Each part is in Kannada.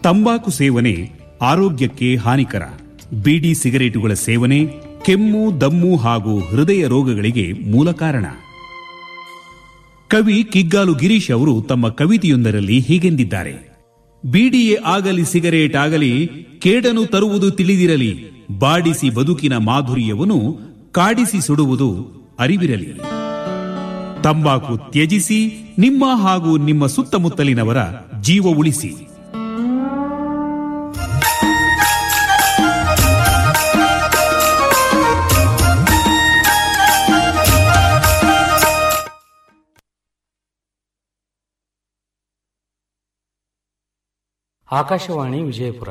ತಂಬಾಕು ಸೇವನೆ ಆರೋಗ್ಯಕ್ಕೆ ಹಾನಿಕರ ಬೀಡಿ ಸಿಗರೇಟುಗಳ ಸೇವನೆ ಕೆಮ್ಮು ದಮ್ಮು ಹಾಗೂ ಹೃದಯ ರೋಗಗಳಿಗೆ ಮೂಲ ಕಾರಣ ಕವಿ ಕಿಗ್ಗಾಲು ಗಿರೀಶ್ ಅವರು ತಮ್ಮ ಕವಿತೆಯೊಂದರಲ್ಲಿ ಹೀಗೆಂದಿದ್ದಾರೆ ಬೀಡಿಯೇ ಆಗಲಿ ಸಿಗರೇಟ್ ಆಗಲಿ ಕೇಡನು ತರುವುದು ತಿಳಿದಿರಲಿ ಬಾಡಿಸಿ ಬದುಕಿನ ಮಾಧುರ್ಯವನ್ನು ಕಾಡಿಸಿ ಸುಡುವುದು ಅರಿವಿರಲಿ ತಂಬಾಕು ತ್ಯಜಿಸಿ ನಿಮ್ಮ ಹಾಗೂ ನಿಮ್ಮ ಸುತ್ತಮುತ್ತಲಿನವರ ಜೀವ ಉಳಿಸಿ ಆಕಾಶವಾಣಿ ವಿಜಯಪುರ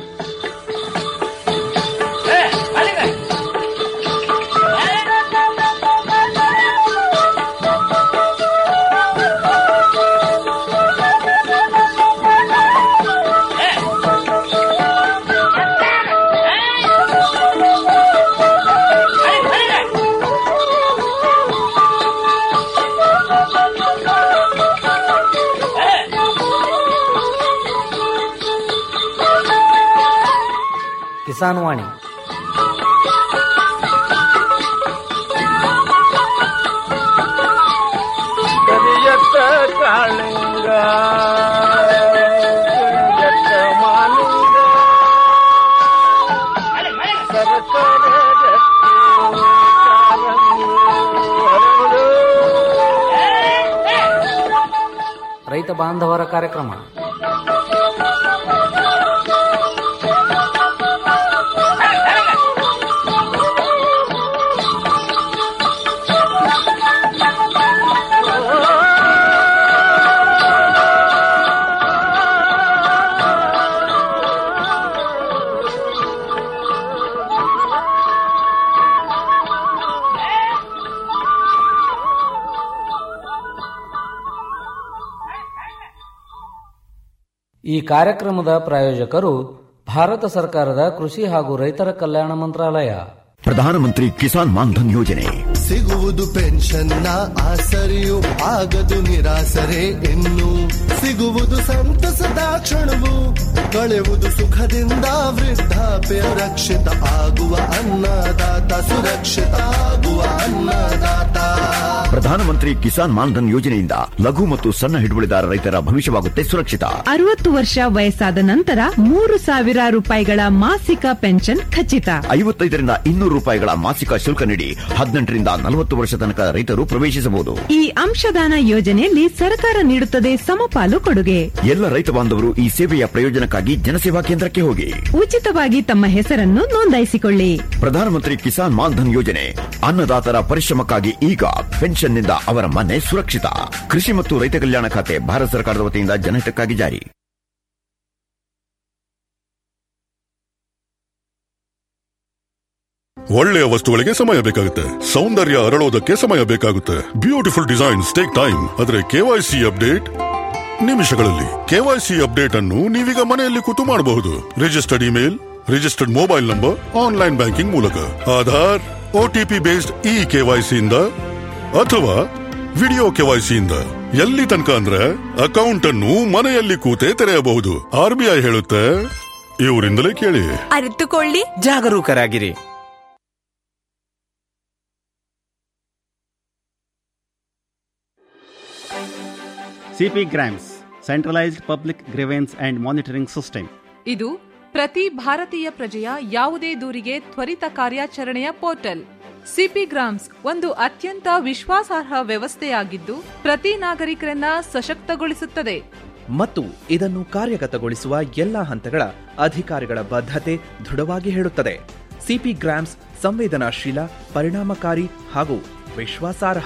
ಕಿಸಾನ್ ವಾಣಿ ಕರಿಯತ್ತ ಕಾಳಿಂಗ ಕರಿಯತ್ತ ಮಾಲಿಂಗ ಸರಸರ ಗಟ್ಟಿ ಕಾಲಂಗಿ ಹರಡು. ರೈತ ಬಾಂಧವರ ಕಾರ್ಯಕ್ರಮ ಈ ಕಾರ್ಯಕ್ರಮದ ಪ್ರಾಯೋಜಕರು ಭಾರತ ಸರ್ಕಾರದ ಕೃಷಿ ಹಾಗೂ ರೈತರ ಕಲ್ಯಾಣ ಮಂತ್ರಾಲಯ ಪ್ರಧಾನಮಂತ್ರಿ ಕಿಸಾನ್ ಮಾನ್ಧನ್ ಯೋಜನೆ ಸಿಗುವುದು ಪೆನ್ಷನ್ನ ಆಸರೆಯು ಆಗದು ನಿರಾಸರೆ ಇನ್ನು ಸಿಗುವುದು ಸಂತಸದ ಕ್ಷಣವು ಕಳೆವುದು ಸುಖದಿಂದ ವೃದ್ಧಾಪ್ಯ ರಕ್ಷಿತ ಆಗುವ ಅನ್ನದಾತ ಸುರಕ್ಷಿತ ಆಗುವ ಅನ್ನದಾತ ಪ್ರಧಾನಮಂತ್ರಿ ಕಿಸಾನ್ ಮಾನ್ಧನ್ ಯೋಜನೆಯಿಂದ ಲಘು ಮತ್ತು ಸಣ್ಣ ಹಿಡುವಳಿದಾರ ರೈತರ ಭವಿಷ್ಯವಾಗುತ್ತೆ ಸುರಕ್ಷಿತ ಅರವತ್ತು ವರ್ಷ ವಯಸ್ಸಾದ ನಂತರ ಮೂರು ಸಾವಿರ ರೂಪಾಯಿಗಳ ಮಾಸಿಕ ಪೆನ್ಷನ್ ಖಚಿತ ಐವತ್ತೈದರಿಂದ ಇನ್ನೂರು ರೂಪಾಯಿಗಳ ಮಾಸಿಕ ಶುಲ್ಕ ನೀಡಿ ಹದಿನೆಂಟರಿಂದ ನಲವತ್ತು ವರ್ಷ ತನಕ ರೈತರು ಪ್ರವೇಶಿಸಬಹುದು ಈ ಅಂಶದಾನ ಯೋಜನೆಯಲ್ಲಿ ಸರ್ಕಾರ ನೀಡುತ್ತದೆ ಸಮಪಾಲು ಕೊಡುಗೆ ಎಲ್ಲ ರೈತ ಬಾಂಧವರು ಈ ಸೇವೆಯ ಪ್ರಯೋಜನಕ್ಕಾಗಿ ಜನಸೇವಾ ಕೇಂದ್ರಕ್ಕೆ ಹೋಗಿ ಉಚಿತವಾಗಿ ತಮ್ಮ ಹೆಸರನ್ನು ನೋಂದಾಯಿಸಿಕೊಳ್ಳಿ ಪ್ರಧಾನಮಂತ್ರಿ ಕಿಸಾನ್ ಮಾನ್ಧನ್ ಯೋಜನೆ ಅನ್ನದಾತರ ಪರಿಶ್ರಮಕ್ಕಾಗಿ ಈಗ ಪೆನ್ಷನ್ನಿಂದ ಅವರ ಮನೆ ಸುರಕ್ಷಿತ ಕೃಷಿ ಮತ್ತು ರೈತ ಕಲ್ಯಾಣ ಖಾತೆ ಭಾರತ ಸರ್ಕಾರದ ವತಿಯಿಂದ ಜನಹಿತಕ್ಕಾಗಿ ಜಾರಿ ಒಳ್ಳೆಯ ವಸ್ತುಗಳಿಗೆ ಸಮಯ ಬೇಕಾಗುತ್ತೆ ಸೌಂದರ್ಯ ಅರಳೋದಕ್ಕೆ ಸಮಯ ಬೇಕಾಗುತ್ತೆ ಬ್ಯೂಟಿಫುಲ್ ಡಿಸೈನ್ಸ್ ಟೇಕ್ ಟೈಮ್ ಆದ್ರೆ ಕೆವೈಸಿ ಅಪ್ಡೇಟ್ ನಿಮಿಷಗಳಲ್ಲಿ ಕೆವೈಸಿ ಅಪ್ಡೇಟ್ ಅನ್ನು ನೀವೀಗ ಮನೆಯಲ್ಲಿ ಕೂತು ಮಾಡಬಹುದು registered email registered mobile number online banking ಮೂಲಕ Aadhaar OTP based e KYC ಇಂದ ಅಥವಾ ವಿಡಿಯೋ ಕೆವೈಸಿ ಇಂದ ಎಲ್ಲಿ ತನಕ ಅಂದ್ರೆ ಅಕೌಂಟ್ ಅನ್ನು ಮನೆಯಲ್ಲಿ ಕೂತೆ ತೆರೆಯಬಹುದು ಆರ್ಬಿಐ ಹೇಳುತ್ತೆ ಇವರಿಂದಲೇ ಕೇಳಿ ಅರಿತುಕೊಳ್ಳಿ ಜಾಗರೂಕರಾಗಿರಿ CP GRAMS centralised public grievance and monitoring system ಇದು ಪ್ರತಿ ಭಾರತೀಯ ಪ್ರಜೆಯ ಯಾವುದೇ ದೂರಿಗೆ ತ್ವರಿತ ಕಾರ್ಯಾಚರಣೆಯ ಪೋರ್ಟಲ್ ಸಿಪಿ ಗ್ರಾಮ್ಸ್ ಒಂದು ಅತ್ಯಂತ ವಿಶ್ವಾಸಾರ್ಹ ವ್ಯವಸ್ಥೆಯಾಗಿದ್ದು ಪ್ರತಿ ನಾಗರಿಕರನ್ನ ಸಶಕ್ತಗೊಳಿಸುತ್ತದೆ ಮತ್ತು ಇದನ್ನು ಕಾರ್ಯಗತಗೊಳಿಸುವ ಎಲ್ಲಾ ಹಂತಗಳ ಅಧಿಕಾರಿಗಳ ಬದ್ಧತೆ ದೃಢವಾಗಿ ಹೇಳುತ್ತದೆ ಸಿಪಿ ಗ್ರಾಮ್ಸ್ ಸಂವೇದನಾಶೀಲ ಪರಿಣಾಮಕಾರಿ ಹಾಗೂ ವಿಶ್ವಾಸಾರ್ಹ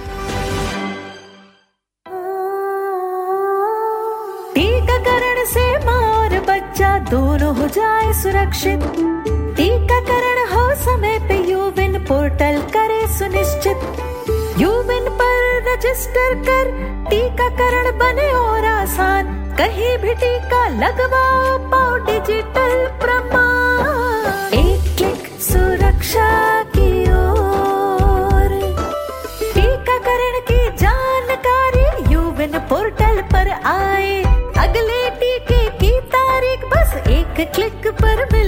टीकाकरण से माँ और बच्चा दोनों हो जाए सुरक्षित टीकाकरण हो समय पे यूविन पोर्टल करे सुनिश्चित यूविन पर रजिस्टर कर टीकाकरण बने और आसान कहीं भी टीका लगवाओ पाओ डिजिटल प्रमाण एक क्लिक सुरक्षा की ओर टीकाकरण की जानकारी यूविन पोर्टल पर आए अगले टीके की तारीख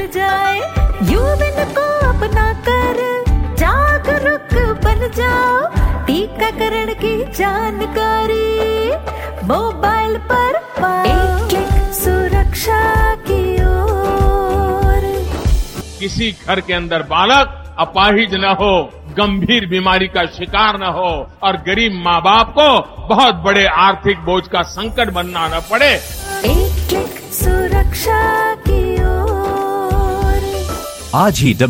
जाए यूविन को अपना कर जागरूक बन जाओ टीकाकरण की जानकारी मोबाइल पर पाओ एक क्लिक सुरक्षा की ओर किसी घर के अंदर बालक अपाहिज न हो गंभीर बीमारी का शिकार न हो और गरीब माँ बाप को बहुत बड़े आर्थिक बोझ का संकट बनना न पड़े एक क्लिक सुरक्षा की ओर आज ही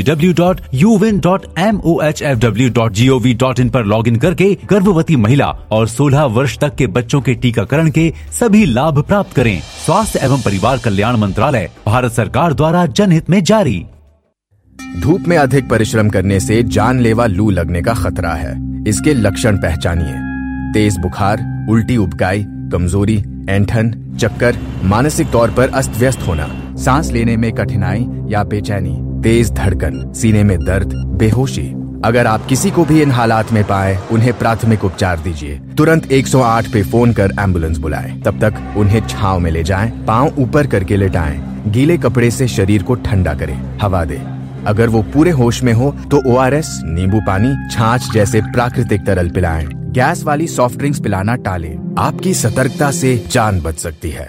www.uvin.mohfw.gov.in पर लॉगिन करके गर्भवती महिला और 16 वर्ष तक के बच्चों के टीकाकरण के सभी लाभ प्राप्त करें स्वास्थ्य एवं परिवार कल्याण मंत्रालय भारत सरकार द्वारा जनहित में जारी धूप में अधिक परिश्रम करने से जानलेवा लू लगने का खतरा है इसके लक्षण पहचानिए तेज बुखार उल्टी उबकाई कमजोरी ऐंठन चक्कर मानसिक तौर पर अस्त व्यस्त होना सांस लेने में कठिनाई या बेचैनी तेज धड़कन सीने में दर्द बेहोशी अगर आप किसी को भी इन हालात में पाए उन्हें प्राथमिक उपचार दीजिए तुरंत 108 पे फोन कर एम्बुलेंस बुलाएं तब तक उन्हें छाव में ले जाएं पांव ऊपर करके लेटाएं गीले कपड़े से शरीर को ठंडा करें हवा दें अगर वो पूरे होश में हो तो ओ नींबू पानी छाछ जैसे प्राकृतिक तरल पिलाएं गैस वाली सॉफ्ट ड्रिंक्स पिलाना टालें आपकी सतर्कता से जान बच सकती है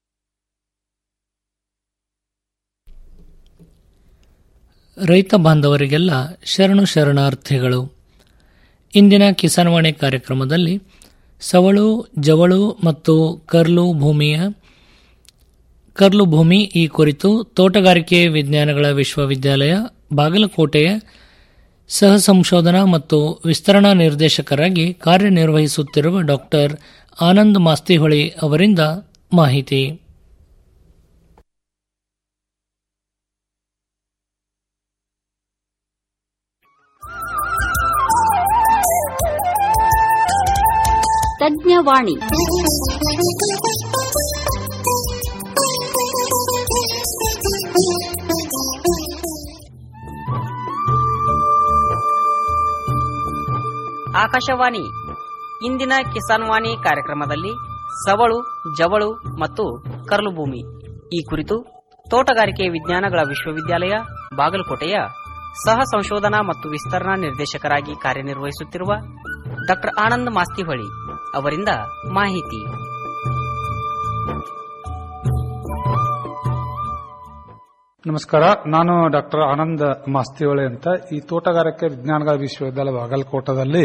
ರೈತ ಬಾಂಧವರಿಗೆಲ್ಲ ಶರಣು ಶರಣಾರ್ಥಿಗಳು ಇಂದಿನ ಕಿಸಾನ್ವಾಣಿ ಕಾರ್ಯಕ್ರಮದಲ್ಲಿ ಸವಳು ಜವಳು ಮತ್ತು ಕರ್ಲು ಭೂಮಿಯ ಕರ್ಲು ಭೂಮಿ ಈ ಕುರಿತು ತೋಟಗಾರಿಕೆ ವಿಜ್ಞಾನಗಳ ವಿಶ್ವವಿದ್ಯಾಲಯ ಬಾಗಲಕೋಟೆಯ ಸಹ ಸಂಶೋಧನಾ ಮತ್ತು ವಿಸ್ತರಣಾ ನಿರ್ದೇಶಕರಾಗಿ ಕಾರ್ಯನಿರ್ವಹಿಸುತ್ತಿರುವ ಡಾಕ್ಟರ್ ಆನಂದ್ ಮಾಸ್ತಿಹೊಳಿ ಅವರಿಂದ ಮಾಹಿತಿ ತಜ್ಞವಾಣಿ ಆಕಾಶವಾಣಿ ಇಂದಿನ ಕಿಸಾನ್ ವಾಣಿ ಕಾರ್ಯಕ್ರಮದಲ್ಲಿ ಸವಳು ಜವಳು ಮತ್ತು ಕರ್ಲು ಭೂಮಿ ಈ ಕುರಿತು ತೋಟಗಾರಿಕೆ ವಿಜ್ಞಾನಗಳ ವಿಶ್ವವಿದ್ಯಾಲಯ ಬಾಗಲಕೋಟೆಯ ಸಹ ಸಂಶೋಧನಾ ಮತ್ತು ವಿಸ್ತರಣಾ ನಿರ್ದೇಶಕರಾಗಿ ಕಾರ್ಯನಿರ್ವಹಿಸುತ್ತಿರುವ ಡಾಕ್ಟರ್ ಆನಂದ್ ಮಾಸ್ತಿಹೊಳಿ ಅವರಿಂದ ಮಾಹಿತಿ ನಮಸ್ಕಾರ ನಾನು ಡಾಕ್ಟರ್ ಆನಂದ್ ಮಾಸ್ತಿಹೊಳೆ ಅಂತ ಈ ತೋಟಗಾರಿಕೆ ವಿಜ್ಞಾನಗಳ ವಿಶ್ವವಿದ್ಯಾಲಯ ಬಾಗಲಕೋಟದಲ್ಲಿ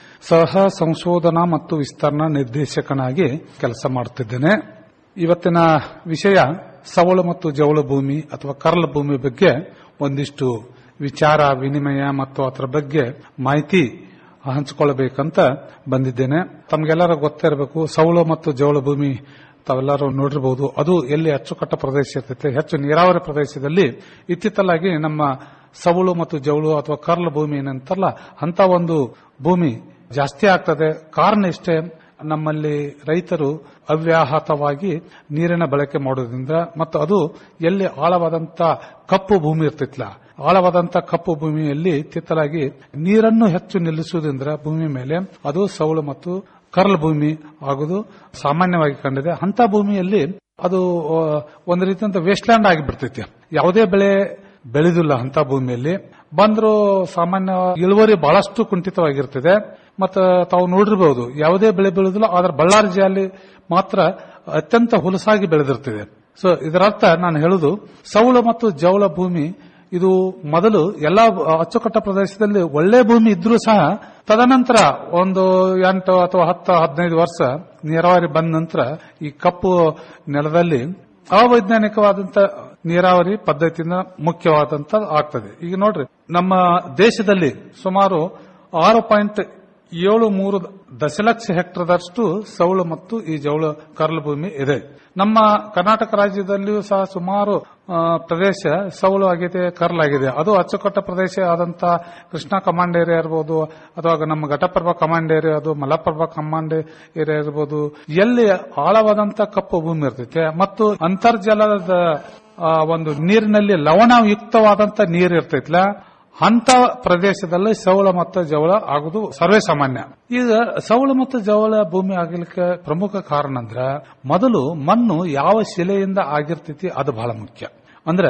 ಸಹ ಸಂಶೋಧನಾ ಮತ್ತು ವಿಸ್ತರಣಾ ನಿರ್ದೇಶಕನಾಗಿ ಕೆಲಸ ಮಾಡುತ್ತಿದ್ದೇನೆ ಇವತ್ತಿನ ವಿಷಯ ಸವಳು ಮತ್ತು ಜವಳು ಭೂಮಿ ಅಥವಾ ಕರ್ಲ್ ಭೂಮಿ ಬಗ್ಗೆ ಒಂದಿಷ್ಟು ವಿಚಾರ ವಿನಿಮಯ ಮತ್ತು ಅದರ ಬಗ್ಗೆ ಮಾಹಿತಿ ಹಂಚಿಕೊಳ್ಳಬೇಕಂತ ಬಂದಿದ್ದೇನೆ ತಮಗೆಲ್ಲರ ಗೊತ್ತಿರಬೇಕು ಸವಳು ಮತ್ತು ಜವಳು ಭೂಮಿ ತಾವೆಲ್ಲರೂ ನೋಡಿರಬಹುದು ಅದು ಎಲ್ಲಿ ಅಚ್ಚುಕಟ್ಟ ಪ್ರದೇಶ ಇರ್ತೈತೆ ಹೆಚ್ಚು ನೀರಾವರಿ ಪ್ರದೇಶದಲ್ಲಿ ಇತ್ತಿತ್ತಲಾಗಿ ನಮ್ಮ ಸವಳು ಮತ್ತು ಜವಳು ಅಥವಾ ಕರ್ಲ್ ಭೂಮಿ ಏನಂತಾರಲ್ಲ ಅಂತ ಒಂದು ಭೂಮಿ ಜಾಸ್ತಿ ಆಗ್ತದೆ ಕಾರಣ ಇಷ್ಟೇ ನಮ್ಮಲ್ಲಿ ರೈತರು ಅವ್ಯಾಹತವಾಗಿ ನೀರಿನ ಬಳಕೆ ಮಾಡೋದ್ರಿಂದ ಮತ್ತು ಅದು ಎಲ್ಲಿ ಆಳವಾದಂತ ಕಪ್ಪು ಭೂಮಿ ಇರ್ತಿತ್ಲ ಆಳವಾದಂತ ಕಪ್ಪು ಭೂಮಿಯಲ್ಲಿ ತಿತ್ತಲಾಗಿ ನೀರನ್ನು ಹೆಚ್ಚು ನಿಲ್ಲಿಸುವುದರಿಂದ ಭೂಮಿ ಮೇಲೆ ಅದು ಸವಳು ಮತ್ತು ಕರ್ಲ್ ಭೂಮಿ ಆಗುವುದು ಸಾಮಾನ್ಯವಾಗಿ ಕಂಡಿದೆ ಅಂತ ಭೂಮಿಯಲ್ಲಿ ಅದು ಆ, ಒಂದು ರೀತಿಯಂತ ವೇಸ್ಟ್ಲ್ಯಾಂಡ್ ಆಗಿಬಿಡ್ತೈತಿ ಯಾವುದೇ ಬೆಳೆ ಬೆಳೆದಿಲ್ಲ ಅಂತ ಭೂಮಿಯಲ್ಲಿ ಬಂದ್ರು ಸಾಮಾನ್ಯ ಇಳುವರಿ ಬಹಳಷ್ಟು ಕುಂಠಿತವಾಗಿರ್ತದೆ ಮತ್ತು ತಾವು ನೋಡಿರಬಹುದು ಯಾವುದೇ ಬೆಳೆ ಬೆಳೆದಿಲ್ಲ ಆದ್ರೆ ಬಳ್ಳಾರಿ ಜಿಲ್ಲೆ ಮಾತ್ರ ಅತ್ಯಂತ ಹುಲಸಾಗಿ ಬೆಳೆದಿರ್ತದೆ ಸೊ ಇದರರ್ಥ ನಾನು ಹೇಳುದು ಸೌಳ ಮತ್ತು ಜವಳ ಭೂಮಿ ಇದು ಮೊದಲು ಎಲ್ಲಾ ಅಚ್ಚುಕಟ್ಟ ಪ್ರದೇಶದಲ್ಲಿ ಒಳ್ಳೆ ಭೂಮಿ ಇದ್ರೂ ಸಹ ತದನಂತರ ಒಂದು ಎಂಟು ಅಥವಾ ಹತ್ತು ಹದಿನೈದು ವರ್ಷ ನೀರಾವರಿ ಬಂದ ನಂತರ ಈ ಕಪ್ಪು ನೆಲದಲ್ಲಿ ಅವೈಜ್ಞಾನಿಕವಾದಂತ ನೀರಾವರಿ ಪದ್ಧತಿಯಿಂದ ಮುಖ್ಯವಾದಂತ ಆಗ್ತದೆ ಈಗ ನೋಡ್ರಿ ನಮ್ಮ ದೇಶದಲ್ಲಿ ಸುಮಾರು ಆರು ಪಾಯಿಂಟ್ ಏಳು ಮೂರು ದಶಲಕ್ಷ ಹೆಕ್ಟರ್ದಷ್ಟು ಸೌಳು ಮತ್ತು ಈ ಜೌಳು ಕರ್ಲು ಭೂಮಿ ಇದೆ ನಮ್ಮ ಕರ್ನಾಟಕ ರಾಜ್ಯದಲ್ಲಿಯೂ ಸಹ ಸುಮಾರು ಆ, ಪ್ರದೇಶ ಸೌಳು ಆಗಿದೆ ಕರ್ಲ್ ಆಗಿದೆ ಅದು ಅಚ್ಚುಕಟ್ಟ ಪ್ರದೇಶ ಆದಂತ ಕೃಷ್ಣಾ ಕಮಾಂಡ್ ಏರಿಯಾ ಇರ್ಬೋದು ಅಥವಾ ನಮ್ಮ ಘಟಪ್ರಭಾ ಕಮಾಂಡ್ ಏರಿಯಾ ಅದು ಮಲಪ್ರಭಾ ಕಮಾಂಡ್ ಏರಿಯಾ ಇರ್ಬೋದು ಎಲ್ಲಿ ಆಳವಾದಂತ ಕಪ್ಪು ಭೂಮಿ ಇರ್ತೈತೆ ಮತ್ತು ಅಂತರ್ಜಲದ ಆ, ಒಂದು ನೀರಿನಲ್ಲಿ ಲವಣಯುಕ್ತವಾದಂತ ನೀರು ಇರ್ತೈತ್ಲ ಅಂತ ಪ್ರದೇಶದಲ್ಲಿ ಸೌಳ ಮತ್ತು ಜವಳ ಆಗುದು ಸರ್ವೇ ಸಾಮಾನ್ಯ ಈಗ ಸೌಳ ಮತ್ತು ಜವಳ ಭೂಮಿ ಆಗಲಿಕ್ಕೆ ಪ್ರಮುಖ ಕಾರಣ ಅಂದ್ರ ಮೊದಲು ಮಣ್ಣು ಯಾವ ಶಿಲೆಯಿಂದ ಆಗಿರ್ತೈತಿ ಅದು ಬಹಳ ಮುಖ್ಯ ಅಂದ್ರೆ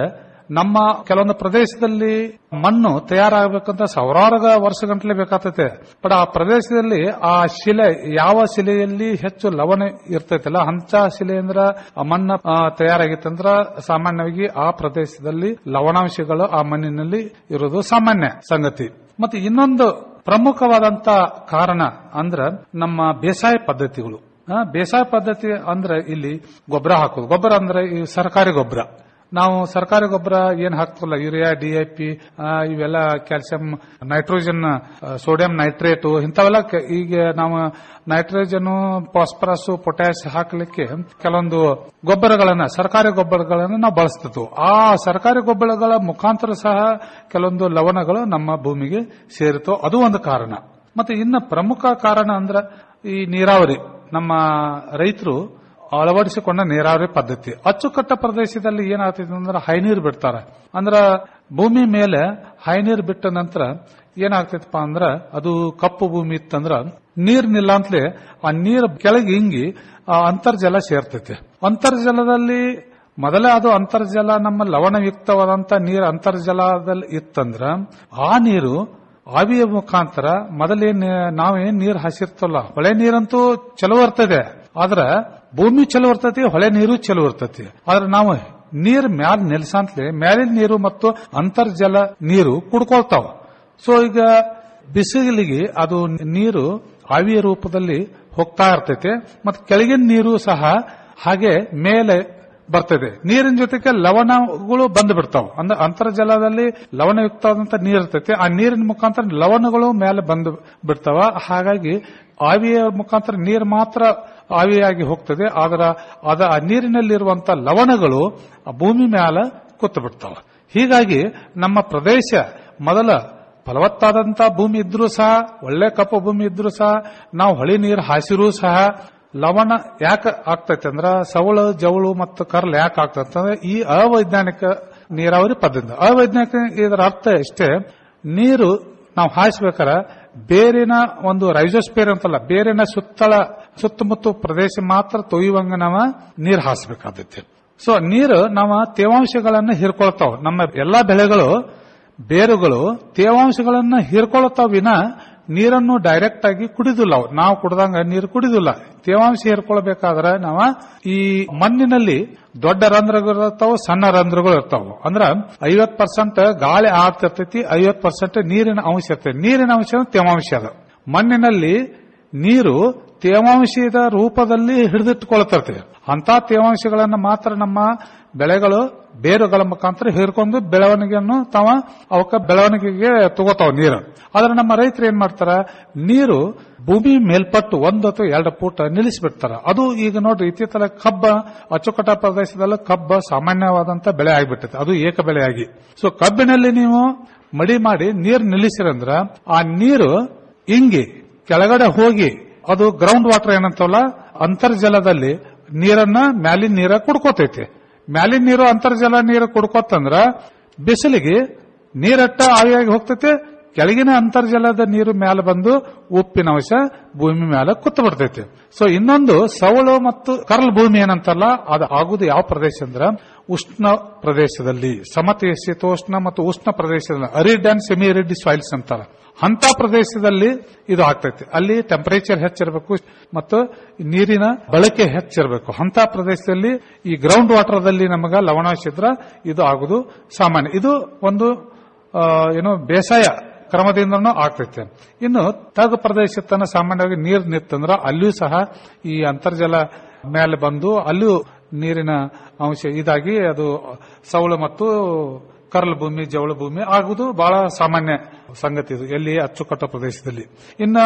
ನಮ್ಮ ಕೆಲವೊಂದು ಪ್ರದೇಶದಲ್ಲಿ ಮಣ್ಣು ತಯಾರಾಗಬೇಕಂತ ಸಾವಿರಾರು ವರ್ಷಗಂಟಲೆ ಬೇಕಾಗ್ತೈತೆ ಬಟ್ ಆ ಪ್ರದೇಶದಲ್ಲಿ ಆ ಶಿಲೆ ಯಾವ ಶಿಲೆಯಲ್ಲಿ ಹೆಚ್ಚು ಲವಣ ಇರ್ತೈತಲ್ಲ ಅಂತ ಶಿಲೆ ಅಂದ್ರ ಆ ಮಣ್ಣ ಆ, ತಯಾರಾಗಿತ್ತಂದ್ರ ಸಾಮಾನ್ಯವಾಗಿ ಆ ಪ್ರದೇಶದಲ್ಲಿ ಲವಣಾಂಶಗಳು ಆ ಮಣ್ಣಿನಲ್ಲಿ ಇರೋದು ಸಾಮಾನ್ಯ ಸಂಗತಿ ಮತ್ತೆ ಇನ್ನೊಂದು ಪ್ರಮುಖವಾದಂತ ಕಾರಣ ಅಂದ್ರ ನಮ್ಮ ಬೇಸಾಯ ಪದ್ಧತಿಗಳು ಆ, ಬೇಸಾಯ ಪದ್ಧತಿ ಅಂದ್ರೆ ಇಲ್ಲಿ ಗೊಬ್ಬರ ಹಾಕೋದು ಗೊಬ್ಬರ ಅಂದ್ರೆ ಈ ಸರ್ಕಾರಿ ಗೊಬ್ಬರ ನಾವು ಸರ್ಕಾರಿ ಗೊಬ್ಬರ ಏನ್ ಹಾಕ್ತಿಲ್ಲ ಯೂರಿಯಾ ಡಿಎಪಿ ಇವೆಲ್ಲ ಕ್ಯಾಲ್ಸಿಯಂ ನೈಟ್ರೋಜನ್ ಸೋಡಿಯಂ ನೈಟ್ರೇಟ್ ಇಂಥವೆಲ್ಲ ಕೆ- ಈಗ ನಾವು ನೈಟ್ರೋಜನ್ ಫಾಸ್ಫರಸ್ ಪೊಟ್ಯಾಶ್ ಹಾಕಲಿಕ್ಕೆ ಕೆಲವೊಂದು ಗೊಬ್ಬರಗಳನ್ನ ಸರ್ಕಾರಿ ಗೊಬ್ಬರಗಳನ್ನ ನಾವು ಬಳಸ್ತಿದ್ವು ಆ ಸರ್ಕಾರಿ ಗೊಬ್ಬರಗಳ ಮುಖಾಂತರ ಸಹ ಕೆಲವೊಂದು ಲವಣಗಳು ನಮ್ಮ ಭೂಮಿಗೆ ಸೇರಿತು ಅದು ಒಂದು ಕಾರಣ ಮತ್ತೆ ಇನ್ನ ಪ್ರಮುಖ ಕಾರಣ ಅಂದ್ರ ಈ ನೀರಾವರಿ ನಮ್ಮ ರೈತರು ಅಳವಡಿಸಿಕೊಂಡ ನೀರಾವರಿ ಪದ್ಧತಿ ಅಚ್ಚುಕಟ್ಟ ಪ್ರದೇಶದಲ್ಲಿ ಏನಾಗ್ತೈತೆ ಅಂದ್ರೆ ಹೈನೀರು ಬಿಡ್ತಾರೆ ಅಂದ್ರ ಭೂಮಿ ಮೇಲೆ ಹೈನೀರು ಬಿಟ್ಟ ನಂತರ ಏನಾಗ್ತೈತಪ್ಪ ಅಂದ್ರ ಅದು ಕಪ್ಪು ಭೂಮಿ ಇತ್ತಂದ್ರ ನೀರ್ ನಿಲ್ಲ ಅಂತಲೇ ಆ ನೀರ್ ಕೆಳಗೆ ಹಿಂಗಿ ಆ ಅಂತರ್ಜಲ ಸೇರ್ತೈತೆ ಅಂತರ್ಜಲದಲ್ಲಿ ಮೊದಲೇ ಅದು ಅಂತರ್ಜಲ ನಮ್ಮ ಲವಣಯುಕ್ತವಾದಂತ ನೀರು ಅಂತರ್ಜಲದಲ್ಲಿ ಇತ್ತಂದ್ರ ಆ ನೀರು ಆವಿಯ ಮುಖಾಂತರ ಮೊದಲೇನ್ ನಾವೇನ್ ನೀರ್ ಹಾಸಿರ್ತಲ್ಲ ಹೊಳೆ ನೀರಂತೂ ಚಲೋ ಇರ್ತದೆ ಆದ್ರ ಭೂಮಿ ಚಲೋ ಇರ್ತೈತಿ ಹೊಳೆ ನೀರು ಚಲೋ ಇರ್ತೈತಿ ಆದ್ರೆ ನಾವು ನೀರ್ ಮ್ಯಾಲ ನೆಲೆಸಂತಲೇ ಮ್ಯಾಲಿನ ನೀರು ಮತ್ತು ಅಂತರ್ಜಲ ನೀರು ಕುಡ್ಕೊಳ್ತಾವ ಸೊ ಈಗ ಬಿಸಿಲಿಗೆ ಅದು ನೀರು ಆವಿಯ ರೂಪದಲ್ಲಿ ಹೋಗ್ತಾ ಇರ್ತೈತೆ ಮತ್ತೆ ಕೆಳಗಿನ ನೀರು ಸಹ ಹಾಗೆ ಮೇಲೆ ಬರ್ತದೆ ನೀರಿನ ಜೊತೆಗೆ ಲವಣಗಳು ಬಂದು ಬಿಡ್ತಾವ ಅಂದ್ರೆ ಅಂತರ್ಜಲದಲ್ಲಿ ಲವಣಯುಕ್ತವಾದಂತ ನೀರು ಇರ್ತೈತೆ ಆ ನೀರಿನ ಮುಖಾಂತರ ಲವಣಗಳು ಮೇಲೆ ಬಂದು ಬಿಡ್ತಾವ ಹಾಗಾಗಿ ಆವಿಯ ಮುಖಾಂತರ ನೀರು ಮಾತ್ರ ಆವಿಯಾಗಿ ಹೋಗ್ತದೆ ಆದ್ರೆ ಅದ ಆ ನೀರಿನಲ್ಲಿರುವಂತ ಲವಣಗಳು ಆ ಭೂಮಿ ಮೇಲೆ ಕೂತು ಬಿಡ್ತಾವ ಹೀಗಾಗಿ ನಮ್ಮ ಪ್ರದೇಶ ಮೊದಲ ಫಲವತ್ತಾದಂತ ಭೂಮಿ ಇದ್ರೂ ಸಹ ಒಳ್ಳೆ ಕಪ್ಪು ಭೂಮಿ ಇದ್ರೂ ಸಹ ನಾವು ಹೊಳಿ ನೀರು ಹಾಸಿರೂ ಸಹ ಲವಣ ಯಾಕೆ ಆಗ್ತೈತೆ ಅಂದ್ರ ಸವಳು ಜವಳು ಮತ್ತು ಕರ್ಲ್ ಯಾಕೆ ಆಗ್ತೈತೆ ಅಂದ್ರೆ ಈ ಅವೈಜ್ಞಾನಿಕ ನೀರಾವರಿ ಪದ್ಧತಿ ಅವೈಜ್ಞಾನಿಕ ಇದರ ಅರ್ಥ ಇಷ್ಟೇ ನೀರು ನಾವು ಹಾಯಿಸ್ಬೇಕಾರ ಬೇರಿನ ಒಂದು ರೈಜೋಸ್ಪೇರ್ ಅಂತಲ್ಲ ಬೇರಿನ ಸುತ್ತಳ ಸುತ್ತಮುತ್ತ ಪ್ರದೇಶ ಮಾತ್ರ ತೊಯ್ಯುವಂಗ ನಾವ ನೀರು ಹಾಯಿಸ್ಬೇಕಾದೈತಿ ಸೊ ನೀರು ನಾವು ತೇವಾಂಶಗಳನ್ನ ಹೀರ್ಕೊಳ್ತಾವ ನಮ್ಮ ಎಲ್ಲಾ ಬೆಳೆಗಳು ಬೇರುಗಳು ತೇವಾಂಶಗಳನ್ನ ಹೀರ್ಕೊಳ್ತಾವ ವಿನ ನೀರನ್ನು ಡೈರೆಕ್ಟ್ ಆಗಿ ಕುಡಿದಿಲ್ಲ ಅವು. ನಾವು ಕುಡ್ದಂಗ ನೀರು ಕುಡಿದಿಲ್ಲ ತೇವಾಂಶ ಹೀರ್ಕೊಳ್ಬೇಕಾದ್ರೆ ನಾವ ಈ ಮಣ್ಣಿನಲ್ಲಿ ದೊಡ್ಡ ರಂಧ್ರಗಳು ಇರ್ತಾವ ಸಣ್ಣ ರಂಧ್ರಗಳು ಇರ್ತಾವ ಅಂದ್ರ ಐವತ್ ಪರ್ಸೆಂಟ್ ಗಾಳಿ ಆಗ್ತಿರ್ತೈತಿ ಐವತ್ ಪರ್ಸೆಂಟ್ ನೀರಿನ ಅಂಶ ಇರ್ತೈತಿ ನೀರಿನ ಅಂಶ ಅಂದ್ರೆ ತೇವಾಂಶ ಅದು ಮಣ್ಣಿನಲ್ಲಿ ನೀರು ತೇವಾಂಶದ ರೂಪದಲ್ಲಿ ಹಿಡಿದಿಟ್ಟುಕೊಳ್ತಿರ್ತದೆ ಅಂತ ತೇವಾಂಶಗಳನ್ನ ಮಾತ್ರ ನಮ್ಮ ಬೆಳೆಗಳು ಬೇರುಗಳ ಮುಖಾಂತರ ಹೀರ್ಕೊಂಡು ಬೆಳವಣಿಗೆಯನ್ನು ತಾವ ಅವಕ್ಕ ಬೆಳವಣಿಗೆಗೆ ತಗೋತಾವ ನೀರು ಆದ್ರೆ ನಮ್ಮ ರೈತರು ಏನ್ ಮಾಡ್ತಾರ ನೀರು ಭೂಮಿ ಮೇಲ್ಪಟ್ಟು ಒಂದು ಅಥವಾ ಎರಡು ಫೂಟ್ ನಿಲ್ಲಿಸಿಬಿಡ್ತಾರ ಅದು ಈಗ ನೋಡ್ರಿ ಇತ್ತೀಚಲ ಕಬ್ಬ ಅಚ್ಚುಕಟ್ಟ ಪ್ರದೇಶದಲ್ಲೂ ಕಬ್ಬ ಸಾಮಾನ್ಯವಾದಂತ ಬೆಳೆ ಆಗಿಬಿಟ್ಟೈತೆ ಅದು ಏಕ ಬೆಳೆಯಾಗಿ ಸೊ ಕಬ್ಬಿನಲ್ಲಿ ನೀವು ಮಡಿ ಮಾಡಿ ನೀರು ನಿಲ್ಲಿಸಿರಂದ್ರ ಆ ನೀರು ಹಿಂಗಿ ಕೆಳಗಡೆ ಹೋಗಿ ಅದು ಗ್ರೌಂಡ್ ವಾಟರ್ ಏನಂತವಲ್ಲ ಅಂತರ್ಜಲದಲ್ಲಿ ನೀರನ್ನ ಮ್ಯಾಲಿನ ನೀರ ಕುಡ್ಕೋತೈತಿ ಮ್ಯಾಲಿನ ನೀರು ಅಂತರ್ಜಲ ನೀರು ಕುಡ್ಕೋತಂದ್ರ ಬಿಸಿಲಿಗೆ ನೀರಟ್ಟ ಆವಿಯಾಗಿ ಹೋಗ್ತೈತಿ ಕೆಳಗಿನ ಅಂತರ್ಜಲದ ನೀರು ಮ್ಯಾಲ ಬಂದು ಉಪ್ಪಿನ ಅಂಶ ಭೂಮಿ ಮ್ಯಾಲ ಕುತ್ತು ಬಿಡ್ತೈತಿ ಸೊ ಇನ್ನೊಂದು ಸವಳು ಮತ್ತು ಕರ್ಲ್ ಭೂಮಿ ಏನಂತಲ್ಲ ಅದು ಆಗುದು ಯಾವ ಪ್ರದೇಶ ಅಂದ್ರ ಉಷ್ಣ ಪ್ರದೇಶದಲ್ಲಿ ಸಮಶೀತೋಷ್ಣ ಮತ್ತು ಉಷ್ಣ ಪ್ರದೇಶದಲ್ಲಿ arid and semi arid soils ಅಂತಾರ ಅಂತ ಪ್ರದೇಶದಲ್ಲಿ ಇದು ಆಗ್ತೈತಿ ಅಲ್ಲಿ ಟೆಂಪರೇಚರ್ ಹೆಚ್ಚಿರಬೇಕು ಮತ್ತು ನೀರಿನ ಬಳಕೆ ಹೆಚ್ಚಿರಬೇಕು ಅಂತ ಪ್ರದೇಶದಲ್ಲಿ ಈ ಗ್ರೌಂಡ್ ವಾಟರ್ದಲ್ಲಿ ನಮಗ ಲವಣಾಂಶ ಇದ್ರ ಇದು ಆಗುದು ಸಾಮಾನ್ಯ ಇದು ಒಂದು ಆ, ಏನು ಬೇಸಾಯ ಕ್ರಮದಿಂದನೂ ಆಗ್ತೈತೆ ಇನ್ನು ತಗ್ಗು ಪ್ರದೇಶ ತನ ಸಾಮಾನ್ಯವಾಗಿ ನೀರು ನಿತ್ತಂದ್ರ ಅಲ್ಲಿಯೂ ಸಹ ಈ ಅಂತರ್ಜಲ ಮೇಲೆ ಬಂದು ಅಲ್ಲಿಯೂ ನೀರಿನ ಅಂಶ ಇದಾಗಿ ಅದು ಸವಳು ಮತ್ತು ಕರ್ಲ್ ಭೂಮಿ ಜವಳ ಭೂಮಿ ಆಗುವುದು ಬಹಳ ಸಾಮಾನ್ಯ ಸಂಗತಿ ಇದು ಎಲ್ಲಿ ಅಚ್ಚುಕಟ್ಟ ಪ್ರದೇಶದಲ್ಲಿ ಇನ್ನ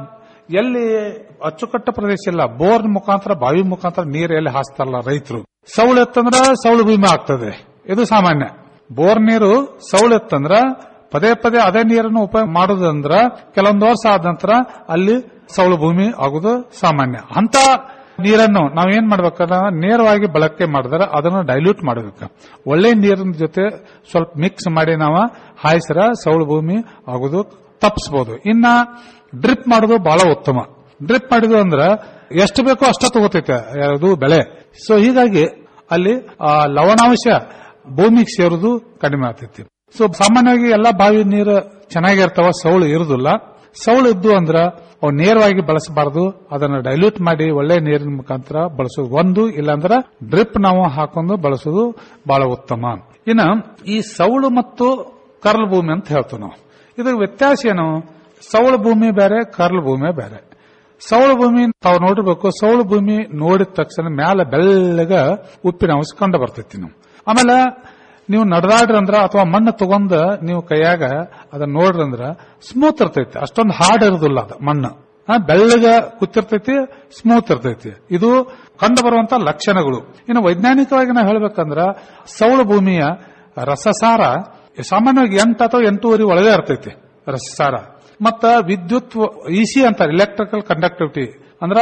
ಎಲ್ಲಿ ಅಚ್ಚುಕಟ್ಟ ಪ್ರದೇಶ ಇಲ್ಲ ಬೋರ್ ಮುಖಾಂತರ ಬಾವಿ ಮುಖಾಂತರ ನೀರು ಎಲ್ಲಿ ಹಾಸ್ತಾರಲ್ಲ ರೈತರು ಸವಳು ಎತ್ತಂದ್ರ ಸವಳು ಭೂಮಿ ಆಗ್ತದೆ ಇದು ಸಾಮಾನ್ಯ ಬೋರ್ ನೀರು ಸವಳು ಎತ್ತಂದ್ರ ಪದೇ ಪದೇ ಅದೇ ನೀರನ್ನು ಉಪಯೋಗ ಮಾಡುದಂದ್ರ ಕೆಲವೊಂದು ವರ್ಷ ಆದ ನಂತರ ಅಲ್ಲಿ ಸವಳು ಭೂಮಿ ಆಗುದು ಸಾಮಾನ್ಯ ಅಂತ ನೀರನ್ನು ನಾವ್ ಏನ್ ಮಾಡ್ಬೇಕಂದ್ರೆ ನೇರವಾಗಿ ಬಳಕೆ ಮಾಡಿದ್ರೆ ಅದನ್ನು ಡೈಲ್ಯೂಟ್ ಮಾಡಬೇಕು ಒಳ್ಳೆ ನೀರಿನ ಜೊತೆ ಸ್ವಲ್ಪ ಮಿಕ್ಸ್ ಮಾಡಿ ನಾವು ಹಾಯಿಸಿರ ಸವಳು ಭೂಮಿ ಆಗುದು ತಪ್ಪಿಸಬಹುದು ಇನ್ನ ಡ್ರಿಪ್ ಮಾಡೋದು ಬಹಳ ಉತ್ತಮ ಡ್ರಿಪ್ ಮಾಡಿದ್ವು ಅಂದ್ರ ಎಷ್ಟು ಬೇಕೋ ಅಷ್ಟ ತಗೋತೈತೆ ಅದು ಬೆಳೆ ಸೊ ಹೀಗಾಗಿ ಅಲ್ಲಿ ಆ ಲವಣಾಂಶ ಭೂಮಿಗೆ ಸೇರೋದು ಕಡಿಮೆ ಆಗ್ತೈತಿ ಸೊ ಸಾಮಾನ್ಯವಾಗಿ ಎಲ್ಲಾ ಬಾವಿ ನೀರು ಚೆನ್ನಾಗಿರ್ತಾವ ಸೌಳು ಇರುದಿಲ್ಲ ಸೌಳು ಇದ್ದು ಅಂದ್ರ ಅವು ನೇರವಾಗಿ ಬಳಸಬಾರದು ಅದನ್ನ ಡೈಲ್ಯೂಟ್ ಮಾಡಿ ಒಳ್ಳೆ ನೀರಿನ ಮುಖಾಂತರ ಬಳಸೋದು ಒಂದು ಇಲ್ಲಾಂದ್ರ ಡ್ರಿಪ್ ನಾವು ಹಾಕೊಂಡು ಬಳಸೋದು ಬಹಳ ಉತ್ತಮ ಇನ್ನ ಈ ಸೌಳು ಮತ್ತು ಕರ್ಲ್ ಭೂಮಿ ಅಂತ ಹೇಳ್ತೀವಿ ನಾವು ಇದರ ವ್ಯತ್ಯಾಸ ಏನು ಸೌಳು ಭೂಮಿ ಬೇರೆ ಕರ್ಲ್ ಭೂಮಿ ಬೇರೆ ಸೌಳು ಭೂಮಿ ತಾವು ನೋಡಿರ್ಬೇಕು ಸೌಳು ಭೂಮಿ ನೋಡಿದ ತಕ್ಷಣ ಮ್ಯಾಲ ಬೆಳ್ಳಗ ಉಪ್ಪಿನ ಅಂಶ ಕಂಡು ಬರ್ತೈತಿ ನಾವು ಆಮೇಲೆ ನೀವು ನಡೆದಾಡ್ರಿ ಅಂದ್ರ ಅಥವಾ ಮಣ್ಣು ತಗೊಂಡ ನೀವು ಕೈಯಾಗ ಅದನ್ನ ನೋಡ್ರಿ ಅಂದ್ರ ಸ್ಮೂತ್ ಇರ್ತೈತಿ ಅಷ್ಟೊಂದು ಹಾರ್ಡ್ ಇರೋದಿಲ್ಲ ಅದ ಮಣ್ಣು ಆ, ಬೆಳ್ಳಗ ಕೂತಿರ್ತೈತಿ ಸ್ಮೂತ್ ಇರ್ತೈತಿ ಇದು ಕಂಡು ಬರುವಂತ ಲಕ್ಷಣಗಳು ಇನ್ನು ವೈಜ್ಞಾನಿಕವಾಗಿ ನಾವು ಹೇಳ್ಬೇಕಂದ್ರ ಸೌಳು ಭೂಮಿಯ ರಸಸಾರ ಸಾಮಾನ್ಯವಾಗಿ ಎಂಟು ಅಥವಾ ಎಂಟೂವರೆ ಒಳಗೆ ಇರ್ತೈತಿ ರಸಸಾರ ಮತ್ತ ವಿದ್ಯುತ್ ಇಸಿ ಅಂತಾರೆ ಎಲೆಕ್ಟ್ರಿಕಲ್ ಕಂಡಕ್ಟಿವಿಟಿ ಅಂದ್ರ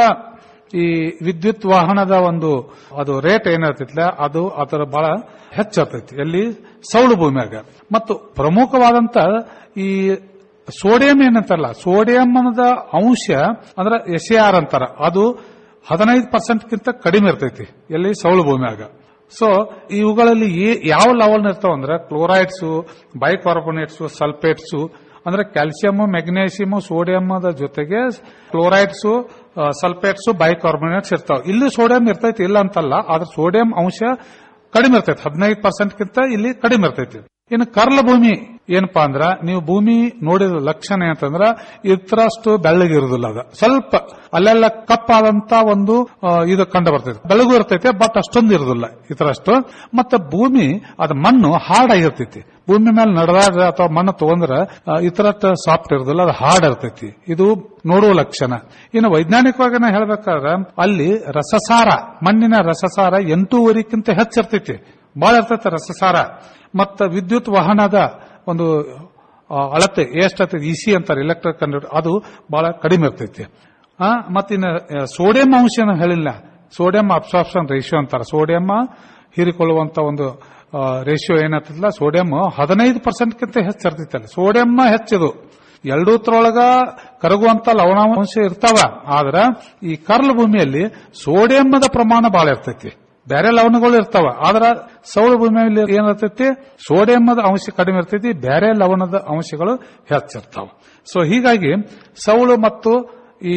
ಈ ವಿದ್ಯುತ್ ವಾಹನದ ಒಂದು ಅದು ರೇಟ್ ಏನಿರ್ತೈತಿಲ್ಲ ಅದು ಅದರ ಬಹಳ ಹೆಚ್ಚಿರ್ತೈತಿ ಎಲ್ಲಿ ಸೌಳು ಭೂಮಿಯಾಗ ಮತ್ತು ಪ್ರಮುಖವಾದಂತ ಈ ಸೋಡಿಯಂ ಏನಂತಾರಲ್ಲ ಸೋಡಿಯಂ ಅನ್ನೋದ ಅಂಶ ಅಂದ್ರೆ ಎಸ್ ಎ ಆರ್ ಅಂತಾರ ಅದು ಹದಿನೈದು ಪರ್ಸೆಂಟ್ಗಿಂತ ಕಡಿಮೆ ಇರ್ತೈತಿ ಎಲ್ಲಿ ಸೌಳು ಭೂಮಿಯಾಗ ಸೊ ಇವುಗಳಲ್ಲಿ ಏ- ಯಾವ ಲೆವೆಲ್ ಇರ್ತಾವ ಅಂದ್ರೆ ಕ್ಲೋರೈಡ್ಸ್ ಬೈಕಾರ್ಬೊನೇಟ್ಸ್ ಸಲ್ಫೇಟ್ಸ್ ಅಂದ್ರೆ ಕ್ಯಾಲ್ಸಿಯಂ ಮೆಗ್ನೇಷಿಯಂ ಸೋಡಿಯಂದ ಜೊತೆಗೆ ಕ್ಲೋರೈಡ್ಸ್ ಸಲ್ಫೇಟ್ಸ್ ಬೈಕಾರ್ಬೊನೇಟ್ಸ್ ಇರ್ತಾವ ಇಲ್ಲಿ ಸೋಡಿಯಂ ಇರ್ತೈತಿ ಇಲ್ಲ ಅಂತಲ್ಲ ಆದ್ರೆ ಸೋಡಿಯಂ ಅಂಶ ಕಡಿಮೆ ಇರ್ತೈತಿ ಹದಿನೈದು ಪರ್ಸೆಂಟ್ಗಿಂತ ಇಲ್ಲಿ ಕಡಿಮೆ ಇರ್ತೈತಿ ಇನ್ನು ಕರ್ಲ ಭೂಮಿ ಏನಪ್ಪಾ ಅಂದ್ರ ನೀವು ಭೂಮಿ ನೋಡಿದ ಲಕ್ಷಣ ಏನಂತಂದ್ರ ಇತರಷ್ಟು ಬೆಳ್ಳಗಿರುದಿಲ್ಲ ಅದ ಸ್ವಲ್ಪ ಅಲ್ಲೆಲ್ಲ ಕಪ್ಪಾದಂತ ಒಂದು ಆ, ಇದು ಕಂಡು ಬರ್ತೈತಿ ಬೆಳಗು ಇರ್ತೈತೆ ಬಟ್ ಅಷ್ಟೊಂದು ಇರುದಿಲ್ಲ ಇತರಷ್ಟು ಮತ್ತೆ ಭೂಮಿ ಅದ ಮಣ್ಣು ಹಾರ್ಡ್ ಆಗಿರ್ತೈತಿ ಭೂಮಿ ಮೇಲೆ ನಡೆದಾಡ್ರ ಅಥವಾ ಮಣ್ಣು ತಗೊಂಡ್ರ ಇತರಷ್ಟು ಸಾಫ್ಟ್ ಇರೋದಿಲ್ಲ ಅದು ಹಾರ್ಡ್ ಇರ್ತೈತಿ ಇದು ನೋಡುವ ಲಕ್ಷಣ ಇನ್ನು ವೈಜ್ಞಾನಿಕವಾಗಿ ನಾ ಹೇಳ್ಬೇಕಾದ್ರೆ ಅಲ್ಲಿ ರಸಸಾರ ಮಣ್ಣಿನ ರಸಸಾರ ಎಂಟೂವರೆಕ್ಕಿಂತ ಹೆಚ್ಚಿರ್ತೈತಿ ಬಹಳ ಇರ್ತೈತೆ ರಸಸಾರ ಮತ್ತ ವಿದ್ಯುತ್ ವಾಹನದ ಒಂದು ಆ, ಅಳತೆ ಎಷ್ಟೈತೆ ಇಸಿ ಅಂತಾರೆ ಎಲೆಕ್ಟ್ರಿಕ್ ಕಂಡಕ್ಟರ್ ಅದು ಬಹಳ ಕಡಿಮೆ ಇರ್ತೈತಿ ಆ, ಮತ್ತಿನ್ನು ಆ, ಸೋಡಿಯಂ ಅಂಶ ಏನು ಹೇಳಿಲ್ಲ ಸೋಡಿಯಂ ಅಬ್ಸಾರ್ಪ್ಷನ್ ರೇಷಿಯೋ ಅಂತಾರೆ ಸೋಡಿಯಂ ಹೀರಿಕೊಳ್ಳುವಂತ ಒಂದು ರೇಷಿಯೋ ಏನಾಗ್ತದಲ್ಲ ಸೋಡಿಯಂ ಹದಿನೈದು ಪರ್ಸೆಂಟ್ಗಿಂತ ಹೆಚ್ಚಿರ್ತೈತಲ್ಲ ಸೋಡಿಯಂ ಹೆಚ್ಚಿದು ಎರಡೂತ್ರೊಳಗ ಕರಗುವಂತ ಲವಣಾಂಶ ಇರ್ತಾವ ಆದ್ರ ಈ ಕರ್ಲ್ ಭೂಮಿಯಲ್ಲಿ ಸೋಡಿಯಂದ ಪ್ರಮಾಣ ಬಹಳ ಇರ್ತೈತಿ ಬೇರೆ ಲವಣಗಳು ಇರ್ತಾವ ಆದ್ರ ಸೌರ ಭೂಮಿಯಲ್ಲಿ ಏನಿರ್ತೈತಿ ಸೋಡಿಯಂದ ಅಂಶ ಕಡಿಮೆ ಇರ್ತೈತಿ ಬೇರೆ ಲವಣದ ಅಂಶಗಳು ಹೆಚ್ಚಿರ್ತಾವ ಸೊ ಹೀಗಾಗಿ ಸೌಳು ಮತ್ತು ಈ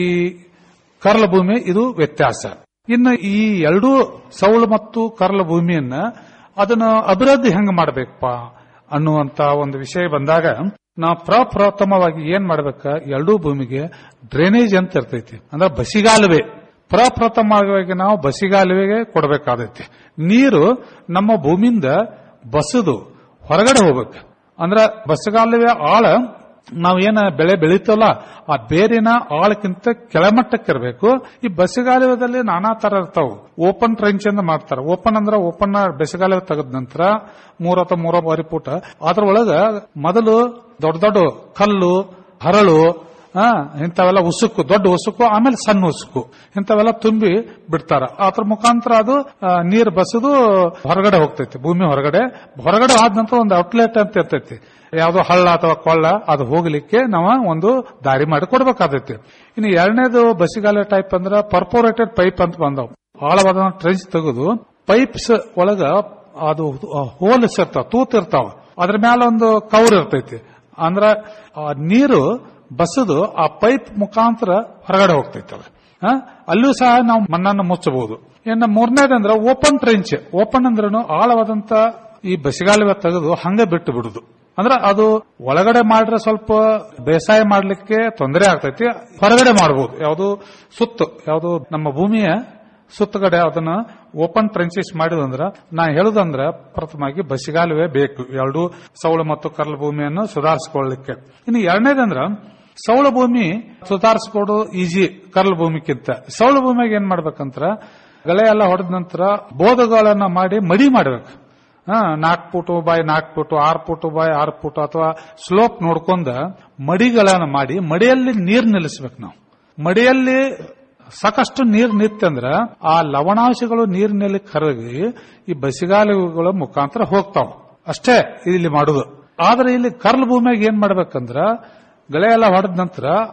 ಕರ್ಲ ಭೂಮಿ ಇದು ವ್ಯತ್ಯಾಸ ಇನ್ನು ಈ ಎರಡೂ ಸೌಳು ಮತ್ತು ಕರ್ಲ ಭೂಮಿಯನ್ನ ಅದನ್ನ ಅಭಿವೃದ್ಧಿ ಹೆಂಗ್ ಮಾಡಬೇಕಪ್ಪ ಅನ್ನುವಂತ ಒಂದು ವಿಷಯ ಬಂದಾಗ ನಾವು ಪ್ರಪ್ರಥಮವಾಗಿ ಏನ್ ಮಾಡ್ಬೇಕ ಎರಡೂ ಭೂಮಿಗೆ ಡ್ರೈನೇಜ್ ಅಂತ ಇರ್ತೈತಿ ಅಂದ್ರೆ ಬಸಿಗಾಲುವೆ ಪ್ರಪ್ರಥಮವಾಗಿ ನಾವು ಬಸಿಗಾಲುವೆಗೆ ಕೊಡಬೇಕಾದೈತಿ ನೀರು ನಮ್ಮ ಭೂಮಿಯಿಂದ ಬಸದು ಹೊರಗಡೆ ಹೋಗ್ಬೇಕು ಅಂದ್ರ ಬಸಗಾಲುವೆ ಆಳ ನಾವೇನ ಬೆಳೆ ಬೆಳೀತಲ್ಲ ಆ ಬೇರಿನ ಆಳಕ್ಕಿಂತ ಕೆಳಮಟ್ಟಕ್ಕಿರಬೇಕು ಈ ಬಸಗಾಲುವೆದಲ್ಲಿ ನಾನಾ ತರ ಇರ್ತಾವ ಓಪನ್ ಟ್ರೆಂಚ್ ಅಂತ ಮಾಡ್ತಾರ ಓಪನ್ ಅಂದ್ರ ಓಪನ್ ಬೆಸಗಾಲುವೆ ತೆಗೆದ ನಂತರ ಮೂರ ಅಥವಾ ಮೂರುವರೆ ಫೂಟ ಅದ್ರೊಳಗ ಮೊದಲು ದೊಡ್ಡ ದೊಡ್ಡ ಕಲ್ಲು ಹರಳು ಆ, ಇಂಥವೆಲ್ಲ ಉಸುಕು ದೊಡ್ಡ ಉಸುಕು ಆಮೇಲೆ ಸಣ್ಣ ಉಸುಕು ಇಂಥವೆಲ್ಲ ತುಂಬಿ ಬಿಡ್ತಾರ ಅದ್ರ ಮುಖಾಂತರ ಅದು ಆ, ನೀರ್ ಬಸದು ಹೊರಗಡೆ ಹೋಗ್ತೈತಿ ಭೂಮಿ ಹೊರಗಡೆ ಹೊರಗಡೆ ಆದ ನಂತರ ಒಂದು ಔಟ್ಲೆಟ್ ಅಂತ ಇರ್ತೈತಿ ಯಾವ್ದೋ ಹಳ್ಳ ಅಥವಾ ಕೊಳ್ಳ ಅದು ಹೋಗ್ಲಿಕ್ಕೆ ನಾವು ಒಂದು ದಾರಿ ಮಾಡಿ ಕೊಡ್ಬೇಕಾದೈತಿ ಇನ್ನು ಎರಡನೇದು ಬಸಿಗಾಲ ಟೈಪ್ ಅಂದ್ರ ಪರ್ಪೋರೇಟೆಡ್ ಪೈಪ್ ಅಂತ ಬಂದವು ಆಳವಾದ ಟ್ರೆಂಚ್ ತೆಗೆದು ಪೈಪ್ಸ್ ಒಳಗ ಅದು ಹೋಲ್ಸ್ ಇರ್ತಾವ ತೂತ್ ಇರ್ತಾವ ಅದ್ರ ಮೇಲೆ ಒಂದು ಕವರ್ ಇರ್ತೈತಿ ಅಂದ್ರ ಆ ನೀರು ಬಸದು ಆ ಪೈಪ್ ಮುಖಾಂತರ ಹೊರಗಡೆ ಹೋಗ್ತೈತೆ ಅದು. ಆ? ಅಲ್ಲೂ ಸಹ ನಾವು ಮಣ್ಣನ್ನು ಮುಚ್ಚಬಹುದು ಇನ್ನು ಮೂರನೇದಂದ್ರ ಓಪನ್ ಟ್ರೆಂಚ್ ಓಪನ್ ಅಂದ್ರೂ ಆಳವಾದಂತ ಈ ಬಸಿಗಾಲುವೆ ತೆಗೆದು ಹಂಗೆ ಬಿಟ್ಟು ಬಿಡುದು ಅಂದ್ರ ಅದು ಒಳಗಡೆ ಮಾಡ್ರೆ ಸ್ವಲ್ಪ ಬೇಸಾಯ ಮಾಡ್ಲಿಕ್ಕೆ ತೊಂದರೆ ಆಗ್ತೈತಿ ಹೊರಗಡೆ ಮಾಡಬಹುದು ಯಾವುದು ಸುತ್ತು ಯಾವುದು ನಮ್ಮ ಭೂಮಿಯ ಸುತ್ತಗಡೆ ಅದನ್ನ ಓಪನ್ ಟ್ರೆಂಚಸ್ ಮಾಡಿದಂದ್ರ ನಾ ಹೇಳುದಂದ್ರ ಪ್ರಥಮವಾಗಿ ಬಸಿಗಾಲುವೆ ಬೇಕು ಎರಡು ಸೌಳು ಮತ್ತು ಕರ್ಲ ಭೂಮಿಯನ್ನು ಸುಧಾರಿಸಿಕೊಳ್ಳಲಿಕ್ಕೆ ಇನ್ನು ಎರಡನೇದಂದ್ರ ಸೌಳ ಭೂಮಿ ಸುಧಾರಿಸ್ಕೊಡು ಈಜಿ ಕರ್ಲ ಭೂಮಿಕ್ಕಿಂತ ಸೌಳ ಭೂಮಿಗೆ ಏನ್ ಮಾಡ್ಬೇಕಂದ್ರ ಗಳೆ ಎಲ್ಲ ಹೊಡೆದ ನಂತರ ಬೋಧಗಳನ್ನ ಮಾಡಿ ಮಡಿ ಮಾಡ್ಬೇಕು ಹಾ ನಾಲ್ಕು ಫುಟು ಬಾಯ್ ನಾಲ್ಕು ಫುಟು ಆರು ಫುಟು ಬಾಯ್ ಆರು ಫುಟು ಅಥವಾ ಸ್ಲೋಪ್ ನೋಡ್ಕೊಂಡ ಮಡಿಗಳನ್ನ ಮಾಡಿ ಮಡಿಯಲ್ಲಿ ನೀರ್ ನಿಲ್ಲಿಸ್ಬೇಕು ನಾವು ಮಡಿಯಲ್ಲಿ ಸಾಕಷ್ಟು ನೀರ್ ನಿತ್ತಂದ್ರ ಆ ಲವಣಾಂಶಗಳು ನೀರಿನಲ್ಲಿ ಕರಗಿ ಈ ಬಸಿಗಾಲುಗಳ ಮುಖಾಂತರ ಹೋಗ್ತಾವ ಅಷ್ಟೇ ಇಲ್ಲಿ ಮಾಡುದು ಆದ್ರೆ ಇಲ್ಲಿ ಕರ್ಲ್ ಭೂಮಿಯಾಗ ಏನ್ ಮಾಡ್ಬೇಕಂದ್ರ ಗಳೆ ಎಲ್ಲ ಹೊಡೆದ ನಂತರ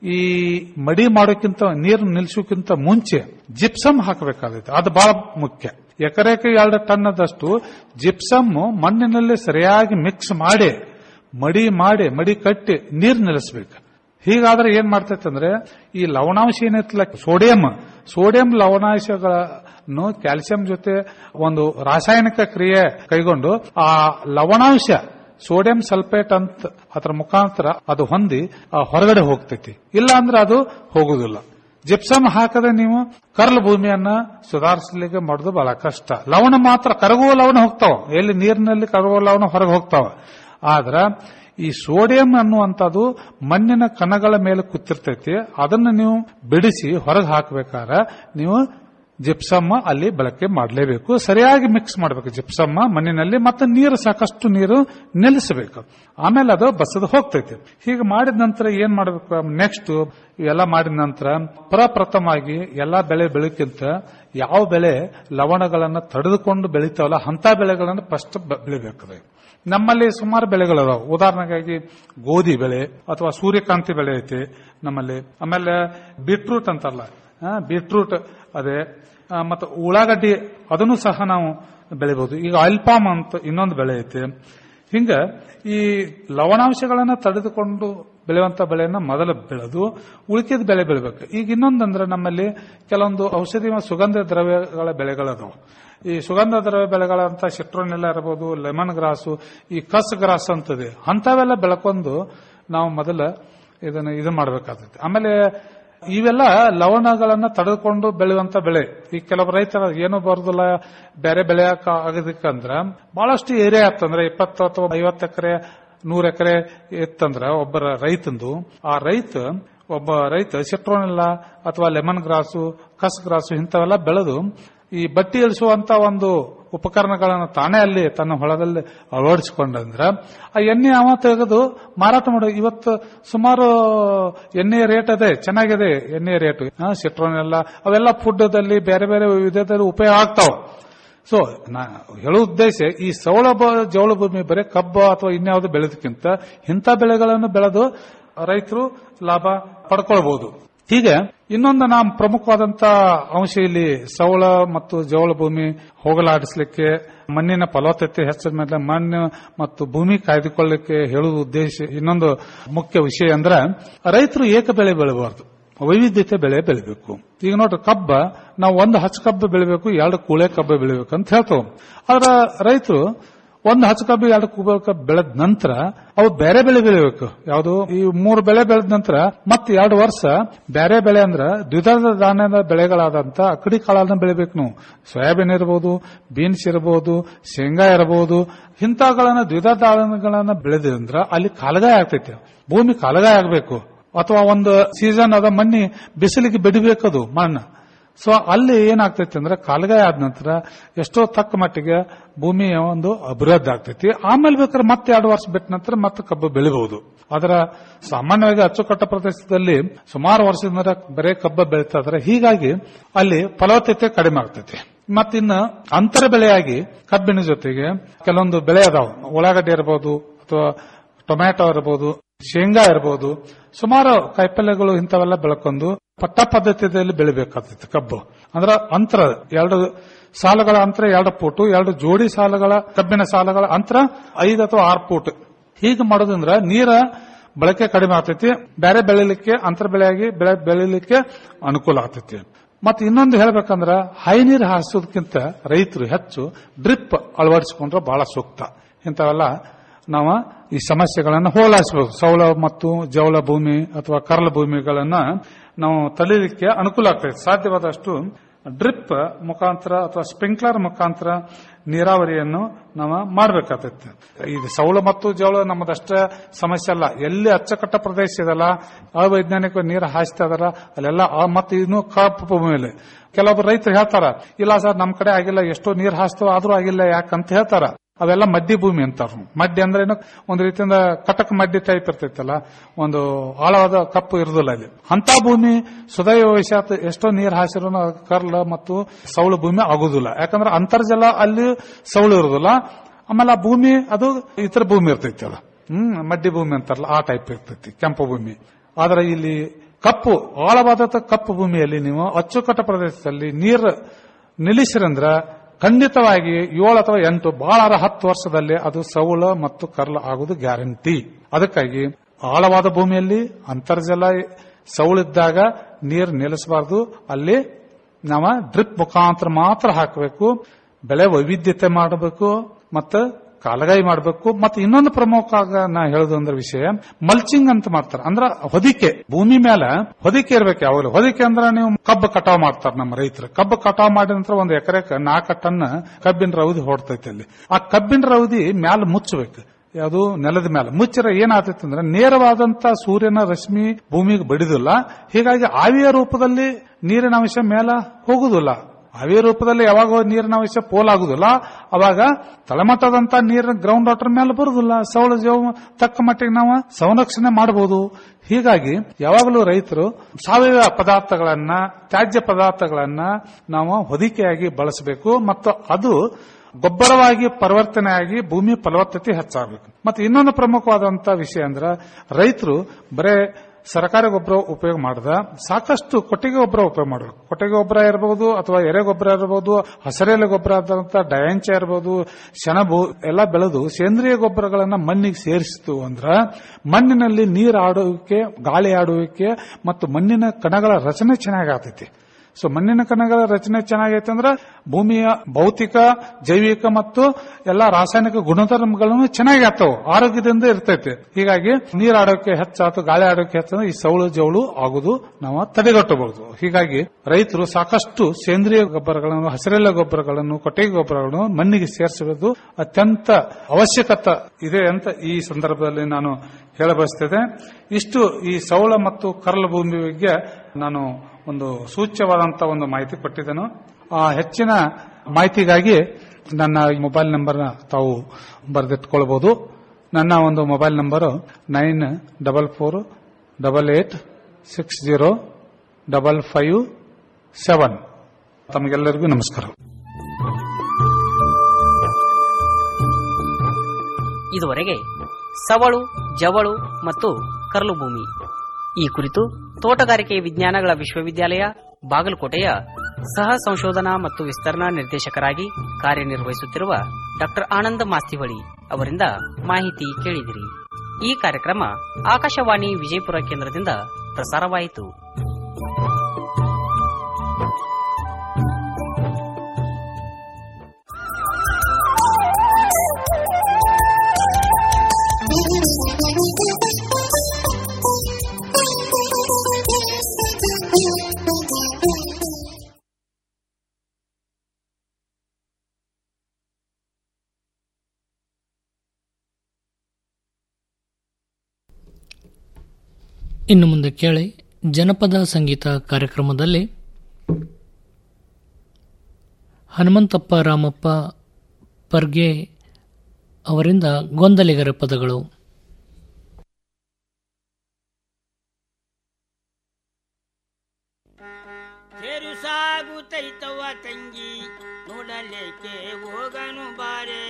ಈ ಮಡಿ ಮಾಡೋಕ್ಕಿಂತ ನೀರು ನಿಲ್ಸೋಕ್ಕಿಂತ ಮುಂಚೆ ಜಿಪ್ಸಮ್ ಹಾಕಬೇಕಾಗುತ್ತೆ ಅದು ಬಹಳ ಮುಖ್ಯ ಎಕರೆಗೆ ಎರಡು ಟನ್ನದಷ್ಟು ಜಿಪ್ಸಮ್ ಮಣ್ಣಿನಲ್ಲಿ ಸರಿಯಾಗಿ ಮಿಕ್ಸ್ ಮಾಡಿ ಮಡಿ ಮಾಡಿ ಮಡಿ ಕಟ್ಟಿ ನೀರು ನಿಲ್ಲಿಸಬೇಕು ಹೀಗಾದ್ರೆ ಏನ್ ಮಾಡ್ತೈತೆ ಅಂದ್ರೆ ಈ ಲವಣಾಂಶ ಏನೈತಲ್ಲ ಸೋಡಿಯಂ ಸೋಡಿಯಂ ಲವಣಾಂಶಗಳನ್ನು ಕ್ಯಾಲ್ಸಿಯಂ ಜೊತೆ ಒಂದು ರಾಸಾಯನಿಕ ಕ್ರಿಯೆ ಕೈಗೊಂಡು ಆ ಲವಣಾಂಶ ಸೋಡಿಯಂ ಸಲ್ಫೇಟ್ ಅಂತ ಅದರ ಮುಖಾಂತರ ಅದು ಹೊಂದಿ ಆ ಹೊರಗಡೆ ಹೋಗ್ತೈತಿ ಇಲ್ಲ ಅಂದ್ರೆ ಅದು ಹೋಗುದಿಲ್ಲ ಜಿಪ್ಸಮ್ ಹಾಕದೆ ನೀವು ಕರ್ಲ್ ಭೂಮಿಯನ್ನ ಸುಧಾರಿಸಲಿಕ್ಕೆ ಮಾಡೋದು ಬಹಳ ಕಷ್ಟ ಲವಣ ಮಾತ್ರ ಕರಗುವ ಲವಣ ಹೋಗ್ತಾವ ಎಲ್ಲಿ ನೀರಿನಲ್ಲಿ ಕರಗುವ ಲವಣ ಹೊರಗೆ ಹೋಗ್ತಾವ ಆದ್ರ ಈ ಸೋಡಿಯಂ ಅನ್ನುವಂಥದ್ದು ಮಣ್ಣಿನ ಕಣಗಳ ಮೇಲೆ ಕೂತಿರ್ತೈತಿ ಅದನ್ನ ನೀವು ಬಿಡಿಸಿ ಹೊರಗೆ ಹಾಕಬೇಕಾದ್ರೆ ನೀವು ಜಿಪ್ಸಮ್ಮ ಅಲ್ಲಿ ಬಳಕೆ ಮಾಡಲೇಬೇಕು ಸರಿಯಾಗಿ ಮಿಕ್ಸ್ ಮಾಡಬೇಕು ಜಿಪ್ಸಮ್ಮ ಮಣ್ಣಿನಲ್ಲಿ ಮತ್ತೆ ನೀರು ಸಾಕಷ್ಟು ನೀರು ನಿಲ್ಲಿಸಬೇಕು ಆಮೇಲೆ ಅದು ಬಸದು ಹೋಗ್ತೈತಿ ಹೀಗೆ ಮಾಡಿದ ನಂತರ ಏನ್ ಮಾಡಬೇಕು ನೆಕ್ಸ್ಟ್ ಇವೆಲ್ಲ ಮಾಡಿದ ನಂತರ ಪ್ರಪ್ರಥಮವಾಗಿ ಎಲ್ಲಾ ಬೆಳೆ ಬೆಳಕ್ಕಿಂತ ಯಾವ ಬೆಳೆ ಲವಣಗಳನ್ನ ತಡೆದುಕೊಂಡು ಬೆಳಿತಾವಲ್ಲ ಅಂತ ಬೆಳೆಗಳನ್ನು ಫಸ್ಟ್ ಬೆಳಿಬೇಕು ನಮ್ಮಲ್ಲಿ ಸುಮಾರು ಬೆಳೆಗಳಿದಾವೆ ಉದಾಹರಣೆಗಾಗಿ ಗೋಧಿ ಬೆಳೆ ಅಥವಾ ಸೂರ್ಯಕಾಂತಿ ಬೆಳೆ ಐತಿ ನಮ್ಮಲ್ಲಿ ಆಮೇಲೆ ಬೀಟ್ರೂಟ್ ಅಂತಲ್ಲ ಆ, ಬೀಟ್ರೂಟ್ ಅದೇ ಆ, ಮತ್ತು ಉಳ್ಳಾಗಡ್ಡಿ ಅದನ್ನು ಸಹ ನಾವು ಬೆಳಿಬಹುದು ಈಗ ಅಲ್ಪಾಮ್ ಅಂತ ಇನ್ನೊಂದು ಬೆಳೆ ಐತಿ ಹಿಂಗ ಈ ಲವಣಾಂಶಗಳನ್ನ ತಡೆದುಕೊಂಡು ಬೆಳೆಯುವಂತ ಬೆಳೆಯನ್ನ ಮೊದಲು ಬೆಳೆದು ಉಳಿಕೆದ ಬೆಳೆ ಬೆಳಿಬೇಕು ಈಗ ಇನ್ನೊಂದಂದ್ರೆ ನಮ್ಮಲ್ಲಿ ಕೆಲವೊಂದು ಔಷಧಿ ಮತ್ತು ಸುಗಂಧ ದ್ರವ್ಯಗಳ ಬೆಳೆಗಳದಾವು ಈ ಸುಗಂಧ ದ್ರವ್ಯ ಬೆಳೆಗಳಂತ ಸಿಟ್ರೋನೆಲ್ಲ ಇರಬಹುದು ಲೆಮನ್ ಗ್ರಾಸು ಈ ಕಸ್ ಗ್ರಾಸ್ ಅಂತದೆ ಅಂತವೆಲ್ಲ ಬೆಳ್ಕೊಂಡು ನಾವು ಮೊದಲ ಇದನ್ನ ಇದು ಮಾಡಬೇಕಾಗುತ್ತೆ ಆಮೇಲೆ ಇವೆಲ್ಲ ಲವಣಗಳನ್ನ ತಡೆದುಕೊಂಡು ಬೆಳೆಯುವಂತ ಬೆಳೆ ಈ ಕೆಲವು ರೈತರ ಏನು ಬರುದಿಲ್ಲ ಬೇರೆ ಬೆಳೆ ಆಗೋದಕ್ಕಂದ್ರ ಬಹಳಷ್ಟು ಏರಿಯಾ ಆತಂದ್ರೆ ಇಪ್ಪತ್ತು ಅಥವಾ ಐವತ್ತು ಎಕರೆ ನೂರ ಎಕರೆ ಇತ್ತಂದ್ರ ಒಬ್ಬರ ರೈತಂದು ಆ ರೈತ ಒಬ್ಬ ರೈತ ಸಿಟ್ರೋನೆಲ್ಲ ಅಥವಾ ಲೆಮನ್ ಗ್ರಾಸು ಕಸ್ ಗ್ರಾಸು ಇಂಥವೆಲ್ಲ ಬೆಳೆದು ಈ ಬಟ್ಟಿ ಇಳಿಸುವಂತ ಒಂದು ಉಪಕರಣಗಳನ್ನು ತಾನೇ ಅಲ್ಲಿ ತನ್ನ ಹೊಲದಲ್ಲಿ ಅಳವಡಿಸಿಕೊಂಡಂದ್ರ ಆ ಎಣ್ಣೆ ಅವ ತೆಗೆದು ಮಾರಾಟ ಮಾಡ ಇವತ್ತು ಸುಮಾರು ಎಣ್ಣೆಯ ರೇಟ್ ಅದೇ ಚೆನ್ನಾಗಿದೆ ಎಣ್ಣೆಯ ರೇಟ್ ಸಿಟ್ರೋನ್ ಎಲ್ಲ ಅವೆಲ್ಲ ಫುಡ್ದಲ್ಲಿ ಬೇರೆ ಬೇರೆ ವಿಧದಲ್ಲಿ ಉಪಯೋಗ ಆಗ್ತಾವ ಸೊ ನಾ ಹೇಳೋ ಉದ್ದೇಶ ಈ ಸೌಳ ಬ- ಜೌಳ ಭೂಮಿ ಬರೀ ಕಬ್ಬು ಅಥವಾ ಇನ್ಯಾವುದು ಬೆಳೆದಕ್ಕಿಂತ ಇಂಥ ಬೆಳೆಗಳನ್ನು ಬೆಳೆದು ರೈತರು ಲಾಭ ಪಡ್ಕೊಳ್ಬಹುದು ಹೀಗೆ ಇನ್ನೊಂದು ನಾವು ಪ್ರಮುಖವಾದಂತ ಅಂಶ ಇಲ್ಲಿ ಸೌಳ ಮತ್ತು ಜೌಳ ಭೂಮಿ ಹೋಗಲಾಡಿಸಲಿಕ್ಕೆ ಮಣ್ಣಿನ ಫಲವತ್ತತೆ ಹೆಚ್ಚದ ಮೇಲೆ ಮಣ್ಣು ಮತ್ತು ಭೂಮಿ ಕಾಯ್ದುಕೊಳ್ಳಲಿಕ್ಕೆ ಹೇಳುವ ಉದ್ದೇಶ ಇನ್ನೊಂದು ಮುಖ್ಯ ವಿಷಯ ಅಂದ್ರೆ ರೈತರು ಏಕ ಬೆಳೆ ಬೆಳಬಾರದು ವೈವಿಧ್ಯತೆ ಬೆಳೆ ಬೆಳಿಬೇಕು ಈಗ ನೋಡ್ರಿ ಕಬ್ಬ ನಾವು ಒಂದು ಹಚ್ಚ ಕಬ್ಬು ಬೆಳಿಬೇಕು ಎರಡು ಕೂಳೆ ಕಬ್ಬು ಬೆಳಿಬೇಕು ಅಂತ ಹೇಳ್ತಾವ ಆದ್ರ ರೈತರು ಒಂದು ಹಚ್ಚ ಕಬ್ಬು ಎರಡು ಕೂಳೆ ಕಬ್ಬು ಬೆಳೆದ ನಂತರ ಅವು ಬೇರೆ ಬೆಳೆ ಬೆಳಿಬೇಕು ಯಾವುದು ಈ ಮೂರು ಬೆಳೆ ಬೆಳೆದ ನಂತರ ಮತ್ತೆ ಎರಡು ವರ್ಷ ಬೇರೆ ಬೆಳೆ ಅಂದ್ರ ದ್ವಿದಳ ಧಾನ್ಯದ ಬೆಳೆಗಳಾದಂತ ಅಕ್ಕಡಿ ಕಾಳನ್ನ ಬೆಳಿಬೇಕು ನಾವು ಸೋಯಾಬೀನ್ ಇರಬಹುದು ಬೀನ್ಸ್ ಇರಬಹುದು ಶೇಂಗಾ ಇರಬಹುದು ಇಂಥವುಗಳನ್ನ ದ್ವಿದಳ ಧಾನ್ಯಗಳನ್ನ ಬೆಳೆದಂದ್ರ ಅಲ್ಲಿ ಕಾಲಗಾಯ ಆಗ್ತೈತಿ ಭೂಮಿ ಕಾಲಗಾಯ ಆಗ್ಬೇಕು ಅಥವಾ ಒಂದು ಸೀಸನ್ ಅದ ಮಣ್ಣಿ ಬಿಸಿಲಿಗೆ ಬಿಡಬೇಕದು ಮಣ್ಣು ಸೊ ಅಲ್ಲಿ ಏನಾಗ್ತೈತಿ ಅಂದ್ರೆ ಕಾಲಗಾಯ ಆದ ನಂತರ ಎಷ್ಟೋ ತಕ್ಕ ಮಟ್ಟಿಗೆ ಭೂಮಿಯ ಒಂದು ಅಭಿವೃದ್ಧಿ ಆಗ್ತೈತಿ ಆಮೇಲೆ ಬೇಕಾದ್ರೆ ಮತ್ತೆ ಎರಡು ವರ್ಷ ಬಿಟ್ಟ ನಂತರ ಮತ್ತೆ ಕಬ್ಬು ಬೆಳಿಬಹುದು ಅದರ ಸಾಮಾನ್ಯವಾಗಿ ಅಚ್ಚುಕಟ್ಟ ಪ್ರದೇಶದಲ್ಲಿ ಸುಮಾರು ವರ್ಷದಿಂದ ಬರೇ ಕಬ್ಬ ಬೆಳೀತಾ ಇದ್ರೆ ಹೀಗಾಗಿ ಅಲ್ಲಿ ಫಲವತ್ತತೆ ಕಡಿಮೆ ಆಗ್ತೈತಿ ಮತ್ತಿನ್ನು ಅಂತರ ಬೆಳೆಯಾಗಿ ಕಬ್ಬಿನ ಜೊತೆಗೆ ಕೆಲವೊಂದು ಬೆಳೆ ಅದಾವ ಉಳ್ಳಾಗಡ್ಡಿ ಇರಬಹುದು ಅಥವಾ ಟೊಮ್ಯಾಟೊ ಇರಬಹುದು ಶೇಂಗಾ ಇರಬಹುದು ಸುಮಾರು ಕಾಯಿಪಲ್ಯಗಳು ಇಂಥವೆಲ್ಲ ಬೆಳ್ಕೊಂಡು ಪಟ್ಟ ಪದ್ಧತಿಯಲ್ಲಿ ಬೆಳಿಬೇಕಾಗ್ತೈತಿ ಕಬ್ಬು ಅಂದ್ರ ಅಂತರ ಎರಡು ಸಾಲುಗಳ ಅಂತರ ಎರಡು ಫೂಟು ಎರಡು ಜೋಡಿ ಸಾಲುಗಳ ಕಬ್ಬಿನ ಸಾಲುಗಳ ಅಂತರ ಐದು ಅಥವಾ ಆರು ಫೂಟ್ ಹೀಗೆ ಮಾಡೋದ್ರಿಂದ ನೀರ ಬಳಕೆ ಕಡಿಮೆ ಆಗ್ತೈತಿ ಬೇರೆ ಬೆಳಿಲಿಕ್ಕೆ ಅಂತರ ಬೆಳೆಯಾಗಿ ಬೆಳೆ ಬೆಳಿಲಿಕ್ಕೆ ಅನುಕೂಲ ಆಗ್ತೈತಿ ಮತ್ತೆ ಇನ್ನೊಂದು ಹೇಳ್ಬೇಕಂದ್ರ ಹೈ ನೀರು ಹಾಸೋದಕ್ಕಿಂತ ರೈತರು ಹೆಚ್ಚು ಡ್ರಿಪ್ ಅಳವಡಿಸಿಕೊಂಡ್ರೆ ಬಹಳ ಸೂಕ್ತ ಇಂಥವೆಲ್ಲ ನಾವು ಈ ಸಮಸ್ಯೆಗಳನ್ನು ಹೋಲಾಡಿಸಬಹುದು ಸೌಳ ಮತ್ತು ಜೌಳ ಭೂಮಿ ಅಥವಾ ಕರಲ ಭೂಮಿಗಳನ್ನ ನಾವು ತಲೀಲಿಕ್ಕೆ ಅನುಕೂಲ ಆಗ್ತದೆ ಸಾಧ್ಯವಾದಷ್ಟು ಡ್ರಿಪ್ ಮುಖಾಂತರ ಅಥವಾ ಸ್ಪ್ರಿಂಕ್ಲರ್ ಮುಖಾಂತರ ನೀರಾವರಿಯನ್ನು ನಾವು ಮಾಡಬೇಕಾಗ್ತೈತೆ ಇದು ಸೌಳ ಮತ್ತು ಜೌಳ ನಮ್ಮದಷ್ಟೇ ಸಮಸ್ಯೆ ಅಲ್ಲ ಎಲ್ಲಿ ಅಚ್ಚಕಟ್ಟ ಪ್ರದೇಶ ಇದಲ್ಲ ಅವೈಜ್ಞಾನಿಕ ನೀರು ಹಾಯಿಸ್ತಾ ಇದಾರ ಅಲ್ಲೆಲ್ಲ ಆ ಮತ್ತೆ ಇನ್ನು ಕಪ್ಪು ಭೂಮಿಯಲ್ಲಿ ಕೆಲವೊಬ್ರು ರೈತರು ಹೇಳ್ತಾರ ಇಲ್ಲ ಸರ್ ನಮ್ ಕಡೆ ಆಗಿಲ್ಲ ಎಷ್ಟೋ ನೀರು ಹಾಯಿಸ್ತೇವೆ ಆದ್ರೂ ಆಗಿಲ್ಲ ಯಾಕಂತ ಹೇಳ್ತಾರ ಅವೆಲ್ಲ ಮಡ್ಡಿ ಭೂಮಿ ಅಂತಾರ ಮಡ್ಡಿ ಅಂದ್ರೆ ಏನು ಒಂದು ರೀತಿಯಿಂದ ಕಟಕ್ ಮಡ್ಡಿ ಟೈಪ್ ಇರ್ತೈತಲ್ಲ ಒಂದು ಆಳವಾದ ಕಪ್ಪು ಇರುದಿಲ್ಲ ಅಲ್ಲಿ ಅಂತ ಭೂಮಿ ಸುದೈವ ವಶಾತ್ ಎಷ್ಟೋ ನೀರು ಹಾಸಿರೋ ಕರ್ಲ ಮತ್ತು ಸೌಳು ಭೂಮಿ ಆಗುದಿಲ್ಲ ಯಾಕಂದ್ರೆ ಅಂತರ್ಜಲ ಅಲ್ಲಿ ಸೌಳು ಇರುದಿಲ್ಲ ಆಮೇಲೆ ಆ ಭೂಮಿ ಅದು ಇತರ ಭೂಮಿ ಇರ್ತೈತಿ ಅಲ್ಲ ಹ್ಮ್ ಮಡ್ಡಿ ಭೂಮಿ ಅಂತಾರಲ್ಲ ಆ ಟೈಪ್ ಇರ್ತೈತಿ ಕೆಂಪು ಭೂಮಿ ಆದ್ರೆ ಇಲ್ಲಿ ಕಪ್ಪು ಆಳವಾದ ಕಪ್ಪು ಭೂಮಿಯಲ್ಲಿ ನೀವು ಅಚ್ಚುಕಟ್ಟ ಪ್ರದೇಶದಲ್ಲಿ ನೀರು ನಿಲ್ಲಿಸಿರಂದ್ರ ಖಂಡಿತವಾಗಿ ಏಳು ಅಥವಾ ಎಂಟು ಬಹಳ ಹತ್ತು ವರ್ಷದಲ್ಲಿ ಅದು ಸೌಳ ಮತ್ತು ಕರ್ಲ ಆಗುವುದು ಗ್ಯಾರಂಟಿ ಅದಕ್ಕಾಗಿ ಆಳವಾದ ಭೂಮಿಯಲ್ಲಿ ಅಂತರ್ಜಲ ಸೌಳಿದ್ದಾಗ ನೀರು ನಿಲ್ಲಿಸಬಾರದು ಅಲ್ಲಿ ನಾವು ಡ್ರಿಪ್ ಮುಖಾಂತರ ಮಾತ್ರ ಹಾಕಬೇಕು ಬೆಳೆ ವೈವಿಧ್ಯತೆ ಮಾಡಬೇಕು ಮತ್ತು ಕಾಲಗಾಯಿ ಮಾಡಬೇಕು ಮತ್ತೆ ಇನ್ನೊಂದು ಪ್ರಮುಖ ಆಗ ನಾ ಹೇಳೋದು ಅಂದ್ರೆ ವಿಷಯ ಮಲ್ಚಿಂಗ್ ಅಂತ ಮಾಡ್ತಾರೆ ಅಂದ್ರ ಹೊದಿಕೆ ಭೂಮಿ ಮೇಲೆ ಹೊದಿಕೆ ಇರ್ಬೇಕು ಯಾವಾಗಲೂ ಹೊದಿಕೆ ಅಂದ್ರೆ ನೀವು ಕಬ್ಬು ಕಟಾವ್ ಮಾಡ್ತಾರೆ ನಮ್ಮ ರೈತರು ಕಬ್ಬು ಕಟಾವ್ ಮಾಡಿದ ನಂತರ ಒಂದು ಎಕರೆಗೆ ನಾಲ್ಕು ಟನ್ ಕಬ್ಬಿನ ರೌದಿ ಹೊಡ್ತೈತಿ ಅಲ್ಲಿ ಆ ಕಬ್ಬಿನ ರೌದಿ ಮ್ಯಾಲ ಮುಚ್ಚಬೇಕು ಯಾವುದು ನೆಲದ ಮೇಲೆ ಮುಚ್ಚರ ಏನಾಗ್ತೈತೆ ಅಂದ್ರೆ ನೇರವಾದಂತ ಸೂರ್ಯನ ರಶ್ಮಿ ಭೂಮಿಗೆ ಬಡಿದಿಲ್ಲ ಹೀಗಾಗಿ ಆವಿಯ ರೂಪದಲ್ಲಿ ನೀರಿನ ಅಂಶ ಮೇಲೆ ಹೋಗುದಿಲ್ಲ ಆವಿಯ ರೂಪದಲ್ಲಿ ಯಾವಾಗ ನೀರಿನ ಅಂಶ ಪೋಲಾಗುದಿಲ್ಲ ಅವಾಗ ತಳಮಟ್ಟದಂತ ನೀರಿನ ಗ್ರೌಂಡ್ ವಾಟರ್ ಮೇಲೆ ಬರುದಿಲ್ಲ ಸೌಳ ಜೀವ ತಕ್ಕ ಮಟ್ಟಿಗೆ ನಾವು ಸಂರಕ್ಷಣೆ ಮಾಡಬಹುದು ಹೀಗಾಗಿ ಯಾವಾಗಲೂ ರೈತರು ಸಾವಯವ ಪದಾರ್ಥಗಳನ್ನ ತ್ಯಾಜ್ಯ ಪದಾರ್ಥಗಳನ್ನ ನಾವು ಹೊದಿಕೆಯಾಗಿ ಬಳಸಬೇಕು ಮತ್ತು ಅದು ಗೊಬ್ಬರವಾಗಿ ಪರಿವರ್ತನೆಯಾಗಿ ಭೂಮಿ ಫಲವತ್ತತೆ ಹೆಚ್ಚಾಗಬೇಕು ಮತ್ತೆ ಇನ್ನೊಂದು ಪ್ರಮುಖವಾದಂತ ವಿಷಯ ಅಂದ್ರೆ ರೈತರು ಬರೇ ಸರ್ಕಾರಿ ಗೊಬ್ಬರ ಉಪಯೋಗ ಮಾಡದ ಸಾಕಷ್ಟು ಕೊಟ್ಟಿಗೆ ಗೊಬ್ಬರ ಉಪಯೋಗ ಮಾಡಬೇಕು ಕೊಟ್ಟಿಗೆ ಗೊಬ್ಬರ ಇರಬಹುದು ಅಥವಾ ಎರೆ ಗೊಬ್ಬರ ಇರಬಹುದು ಹಸಿರೆಲೆ ಗೊಬ್ಬರ ಆದಂತ ಡಯಾಂಚ ಇರಬಹುದು ಸೆಣಬು ಎಲ್ಲ ಬೆಳೆದು ಸೇಂದ್ರಿಯ ಗೊಬ್ಬರಗಳನ್ನ ಮಣ್ಣಿಗೆ ಸೇರಿಸಿತು ಅಂದ್ರ ಮಣ್ಣಿನಲ್ಲಿ ನೀರು ಆಡುವಿಕೆ ಗಾಳಿ ಆಡುವಿಕೆ ಮತ್ತು ಮಣ್ಣಿನ ಕಣಗಳ ರಚನೆ ಚೆನ್ನಾಗಿ ಆಗ್ತೈತಿ ಸೊ ಮಣ್ಣಿನ ಕಣಗಳ ರಚನೆ ಚೆನ್ನಾಗೈತೆ ಅಂದ್ರೆ ಭೂಮಿಯ ಭೌತಿಕ ಜೈವಿಕ ಮತ್ತು ಎಲ್ಲಾ ರಾಸಾಯನಿಕ ಗುಣಧರ್ಮಗಳನ್ನು ಚೆನ್ನಾಗಿ ಆಗ್ತಾವ ಆರೋಗ್ಯದಿಂದ ಇರ್ತೈತೆ ಹೀಗಾಗಿ ನೀರ್ ಆಡೋಕೆ ಹೆಚ್ಚಾತು ಗಾಳಿ ಆಡೋಕೆ ಹೆಚ್ಚಂದ್ರೆ ಈ ಸೌಳು ಜೌಳು ಆಗುದು ನಾವು ತಡೆಗಟ್ಟಬಹುದು ಹೀಗಾಗಿ ರೈತರು ಸಾಕಷ್ಟು ಸೇಂದ್ರಿಯ ಗೊಬ್ಬರಗಳನ್ನು ಹಸಿರೆಲ್ಲ ಗೊಬ್ಬರಗಳನ್ನು ಕೊಟ್ಟಿಗೆ ಗೊಬ್ಬರಗಳನ್ನು ಮಣ್ಣಿಗೆ ಸೇರಿಸುವುದು ಅತ್ಯಂತ ಅವಶ್ಯಕತೆ ಇದೆ ಅಂತ ಈ ಸಂದರ್ಭದಲ್ಲಿ ನಾನು ಹೇಳಬಯಸ್ತೇನೆ ಇಷ್ಟು ಈ ಸೌಳ ಮತ್ತು ಕರಲ ಭೂಮಿ ಬಗ್ಗೆ ನಾನು ಒಂದು ಸೂಚ್ಯವಾದಂತಹ ಒಂದು ಮಾಹಿತಿ ಕೊಟ್ಟಿದ್ದೇನೆ ಆ ಹೆಚ್ಚಿನ ಮಾಹಿತಿಗಾಗಿ ನನ್ನ ಈ ಮೊಬೈಲ್ ನಂಬರ್ ತಾವು ಬರೆದಿಟ್ಕೊಳ್ಬಹುದು ನನ್ನ ಒಂದು mobile number nine double four double eight six zero double five seven ತಮಗೆಲ್ಲರಿಗೂ ನಮಸ್ಕಾರ ಇದುವರೆಗೆ ಸವಳು ಜವಳು ಮತ್ತು ಕರ್ಲು ಭೂಮಿ ಈ ಕುರಿತು ತೋಟಗಾರಿಕೆ ವಿಜ್ಞಾನಗಳ ವಿಶ್ವವಿದ್ಯಾಲಯ ಬಾಗಲಕೋಟೆಯ ಸಹ ಸಂಶೋಧನಾ ಮತ್ತು ವಿಸ್ತರಣಾ ನಿರ್ದೇಶಕರಾಗಿ ಕಾರ್ಯನಿರ್ವಹಿಸುತ್ತಿರುವ ಡಾಕ್ಟರ್ ಆನಂದ ಮಾಸ್ತಿವಳಿ ಅವರಿಂದ ಮಾಹಿತಿ ಕೇಳಿದಿರಿ ಈ ಕಾರ್ಯಕ್ರಮ ಆಕಾಶವಾಣಿ ವಿಜಯಪುರ ಕೇಂದ್ರದಿಂದ ಪ್ರಸಾರವಾಯಿತು ಇನ್ನು ಮುಂದೆ ಕೇಳಿ ಜನಪದ ಸಂಗೀತ ಕಾರ್ಯಕ್ರಮದಲ್ಲಿ ಹನುಮಂತಪ್ಪ ರಾಮಪ್ಪ ಪರ್ಗೆ ಅವರಿಂದ ಗೊಂದಲಿಗರ ಪದಗಳು ತೇರು ಸಾಗುತ್ತೈತವ ತಂಗಿ ನೋಡಲೇಕೆ ಹೋಗನು ಬಾರೆ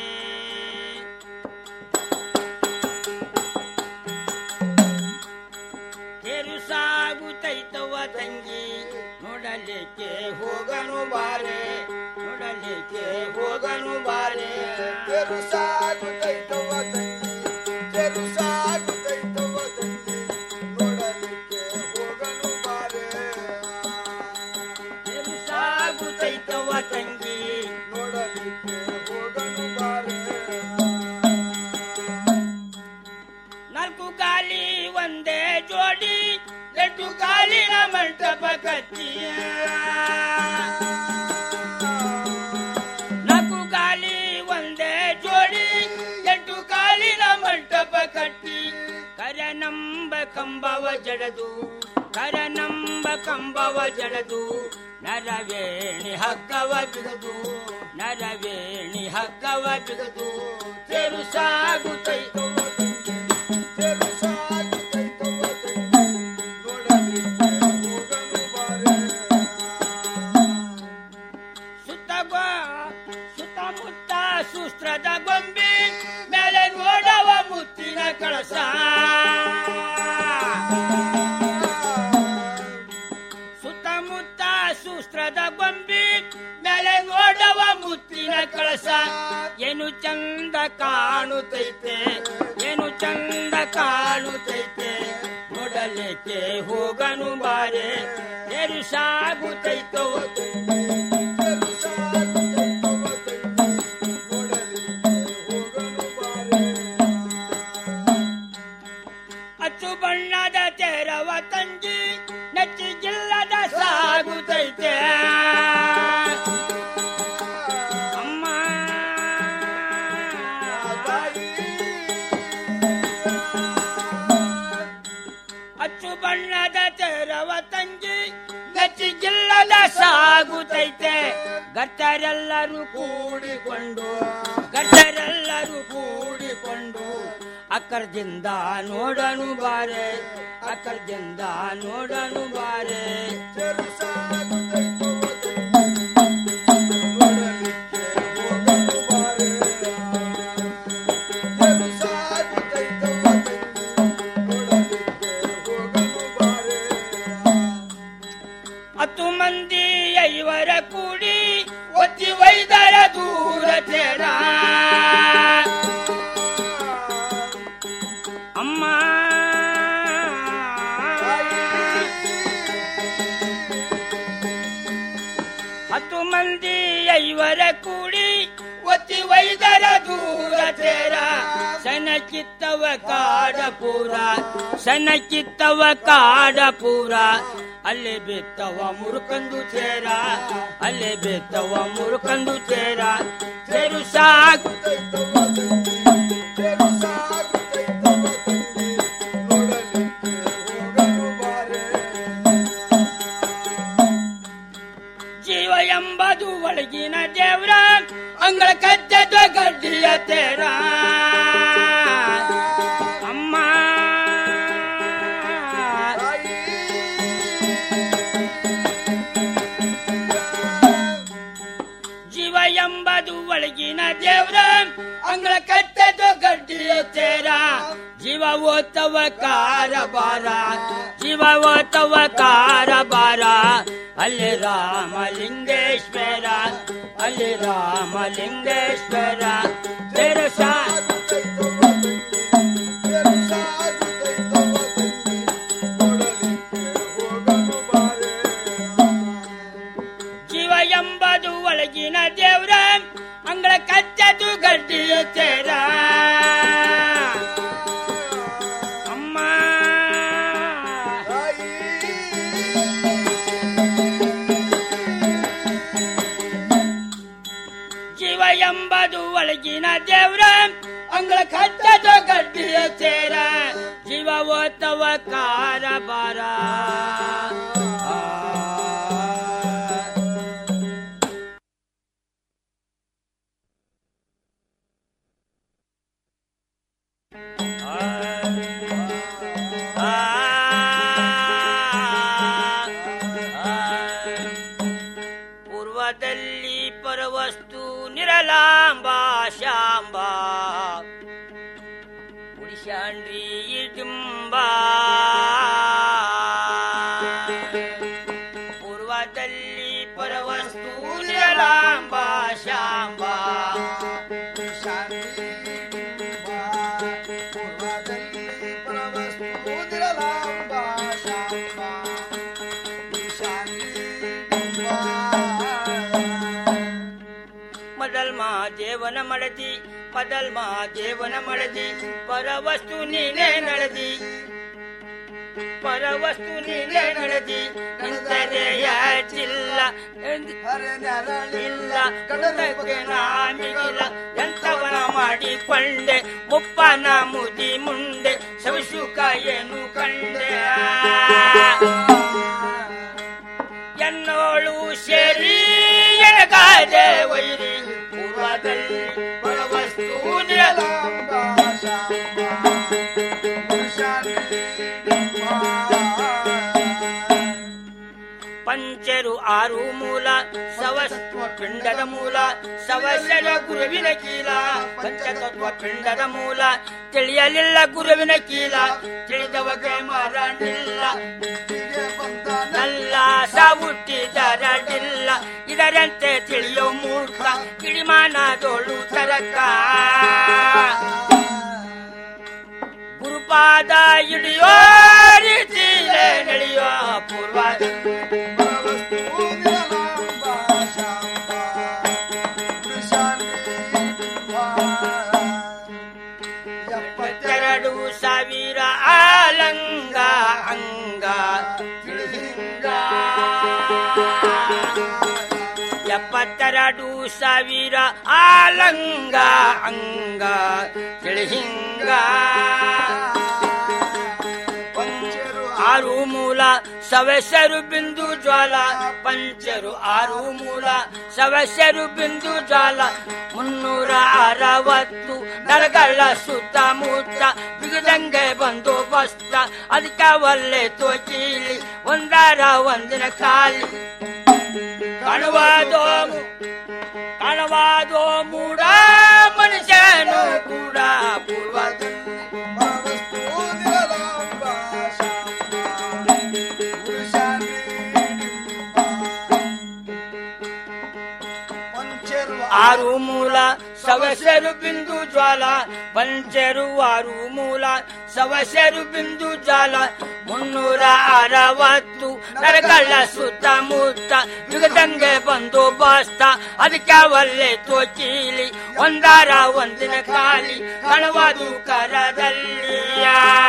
ತೇರು ಸಾಗುತ್ತೈತವ ತಂಗಿ ನೋಡಲೇಕೆ ಹೋಗನು ಬಾರೆ ನೋಡಲೇಕೆ ಹೋಗನು ಬಾರೆ ತೆರು ಸಾಗುತ್ತೈತವ ತಂಗಿ ತೆರು ಸಾಗುತ್ತೈತವ ತಂಗಿ ನೋಡಲಿಕ್ಕೆ ಹೋಗನು ಬಾರೆ ತೇರು ಸಾಗುತ್ತೈತವ ತಂಗಿ ನೋಡಲಿಕ್ಕೆ ಹೋಗನು ಬಾರೆ ನಾಲ್ಕು ಗಾಲಿ ಒಂದೇ ಜೋಡಿ ಎಂಟು ಕಾಲಿನ ಮಂಟಪ ಕಚ್ಚಿಯ ನಾಲ್ಕು ಗಾಲಿ ಒಂದೇ ಜೋಡಿ ಎಂಟು ಕಾಲಿನ ಮಂಟಪ ಕಟ್ಟಿ ಕರನಂಬ ಕಂಬವ ಜಡದು ಕರನಂಬ ಕಂಬವ ಜಡದು ನರವೇಣಿ ಹಗ್ಗವ ಬಿಗದು ನರವೇಣಿ ಹಗ್ಗವ ಬಿಗದು ತೆರು ಸಾಗುತ್ತೈತು ತೆರು ಸಾಗುತ್ತೈತವ ತಂಗಿ ನೋಡಲಿಕ್ಕೆ ಹೋಗನು ಬಾರೆ ಸುತ್ತ ಗೊ- ಸುತ್ತಮುತ್ತ ಸುಸ್ತ್ರದ ಗೊಂಬಿ ಮೇಲೆ ನೋಡವ ಮುತ್ತಿನ ಕಳಸ ಕಳಸ ಏನು ಚಂದ ಕಾಣುತ್ತೈತೆ ಏನು ಚಂದ ಕಾಣುತ್ತೈತೆ ನೋಡಲಿಕ್ಕೆ ಹೋಗನು ಬಾರೆ ಏನು ಸಾಗುತ್ತೈತೋ ಅಚ್ಚು ಬಣ್ಣದ ತೆರವ ತಂಗಿ ನೆಚ್ಚಿ ಜಿಲ್ಲದ ಸಾಗುತ್ತೈತೆ ಅಮ್ಮ ಅಚ್ಚು ಬಣ್ಣದ ತೆರವ ತಂಗಿ ನೆಚ್ಚಿ ಜಿಲ್ಲದ ಸಾಗುತ್ತೈತೆ ಗಟ್ಟರೆಲ್ಲರೂ ಕೂಡಿಕೊಂಡು ಗಟ್ಟರೆಲ್ಲರೂ ಕೂಡಿಕೊಂಡು ಅಕ್ಕರ್ದಿಂದ ನೋಡನು ಬಾರೆ ಅಕ್ಕರ್ದಿಂದ ನೋಡನು ಬಾರೆ ಹತ್ತು ಮಂದಿ ಐವರ ಕೂಡಿ ಒತ್ತಿ ವೈದರ ದೂರ ತೆರ ಅಮ್ಮ ಹತ್ತು ಮಂದಿ ಐವರ ಕೂಡಿ ಒತ್ತಿ ವೈದರ ದೂರ ತೆರ ಸನ ಕಿತ್ತವ ಕಾಡ ಪೂರ ಸನ ಕಿತ್ತವ ಕಾಡ ಪೂರ ಅಲ್ಲೇ ಬಿತ್ತವ ಮುರುಕಂದು ಚೇರ ಅಲ್ಲೇ ಬಿತ್ತವ ಮುರುಕಂದು ಚೇರ ಚೆರು ಸಾಕು ಜೀವ ಎಂಬುದು ಒಳಗಿನ ದೇವ್ರ ಅಂಗಳ ಕದ್ದದ ಗಡ್ಡಿಯ ತೇರ ಅಮ್ಮ ಜೀವ ಎಂಬುದು ಒಳಗಿನ ದೇವ್ರ ಅಂಗಳ ಕಟ್ಟದ ಗಡ್ಡಿಯ ತೇರ ಜೀವ ಓತವ ಕಾರಬಾರ ಜೀವ ಓತವ ಕಾರಬಾರ ಅಲ್ಲಿ ರಾಮಲಿಂಗೇಶ್ವರ ಅಲ್ಲಿ ರಾಮಲಿಂಗೇಶ್ವರ ತೆರಸ ಜೀವ ಎಂಬುದು ಒಳಗಿನ ದೇವ್ರ ಅಂಗಳ ಕಚ್ಚದು ಗಡ್ಡಿಯ ತೇರ ಅಮ್ಮ ಜೀವ ಎಂಬುದು ಒಳಗಿನ ದೇವ್ರ ಅಂಗಳ ಕಚ್ಚದ ಗಡ್ಡಿಯ ತೇರ ಜೀವ ಓತವ ಕಾರಬಾರ ಪೂರ್ವದಲ್ಲಿ ಪರವಸ್ತು ನಿರಲಾಂಬ ಶಾಂಬ ಉಡಿಶಾಂಡ್ರಿ ಇಡುಂಬ ಪೂರ್ವದಲ್ಲಿ ಪರವಸ್ತು ನಿರಲಾಂಬ ಶಾಂಬ ಮದಲ್ ದೇವನ ಮಡದಿ ಮದಲ್ ದೇವನ ಮಡದಿ ಪರವಸ್ತು ನೀನೇ ನಡದಿ ಪರವಸ್ತು ನೀನೇ ನಡದಿ ನಿಂತರೆಯ ಚಿಲ್ಲ ಇಲ್ಲ ಕಡಲಕ್ಕೆ ನಾಮಿಗಿಲ್ಲ ಎಂತವನ ಮಾಡಿಕೊಂಡೆ ಮುಪ್ಪನ ಮುದಿ ಮುಂದೆ ಸವಿಸುಕ ಏನು ಕಂಡೆ ಎನ್ನೋಳು ಸೇರಿ ಎನಗಾದೆ ವೈರಿ ಪೂರ್ವದಲ್ಲಿ ಪರವಸ್ತು ನಿರಲಾಂಬ ಪಂಚರು ಆರು ಮೂಲ ಸವಸ್ವ ಪಿಂಡದ ಮೂಲ ಸವಸ್ಯರ ಗುರುವಿನ ಕೀಲ ಪಂಚತತ್ವ ಪಿಂಡದ ಮೂಲ ತಿಳಿಯಲಿಲ್ಲ ಗುರುವಿನ ಕೀಲ ತಿಳಿದವಗೆ ಮರಣಿಲ್ಲ ನಲ್ಲ ಸಾವುಟ್ಟಿದರಡಿಲ್ಲ ಇದರ ತಿಳಿದರಂತೆ ತಿಳಿಯೋ ಮೂರ್ಖ ಕಿಡಿಮಾನದೋಳು ತರಕ ಗುರುಪಾದ ಹಿಡಿಯೋ ರೀತಿಲೇ ನಡೆಯೋ ಪೂರ್ವ ಎಪ್ಪತ್ತೆರಡು ಸಾವಿರ ಆಲಂಗ ಅಂಗ ತಿಳಿಹಿಂಗ ಎಪ್ಪತ್ತೆರಡು ಸಾವಿರ ಆಲಂಗ ಅಂಗ ತಿಳಿಹಿಂಗ ಆರು ಮೂಲ ಸವಸ್ಯರು ಬಿಂದು ಜ್ವಾಲ ಪಂಚರು ಆರು ಮೂಲ ಸವಸ್ಯರು ಬಿಂದು ಜ್ವಾಲ ಮುನ್ನೂರ ಅರವತ್ತು ನರಗಳ ಸುತ್ತಮುತ್ತ ಬಿಗದಂಗೆ ಬಂದು ಬಸ್ತ ಅದಕ್ಕೆ ಒಲ್ಲೆ ತೋಚೀಲಿ ಒಂದರ ಒಂದಿನ ಖಾಲಿ ಕಾಣುವಾದೋ ಕಾಣವಾದೋ ಮೂಡ ಮನುಷ್ಯನು ಕೂಡ ಪೂರ್ವದಲ್ಲಿ ಆರು ಮೂಲ ಸವಸರು ಬಿಂದು ಜ್ವಾಲ ಪಂಚರು ಆರು ಮೂಲ ಸವಸರು ಬಿಂದು ಜಾಲ ಮುನ್ನೂರ ಅರವತ್ತು ನರಗಳ ಸುತ್ತಮುತ್ತ ಯುಗದಂಗೆ ಬಂದು ಬಾಸ್ತ ಅದಕ್ಕೆ ಒಲ್ಲೆ ತೋಚೀಲಿ ಒಂದಾರ ಒಂದಿನ ಖಾಲಿ ಕಣವಾದು ಕರದಲ್ಲಿಯ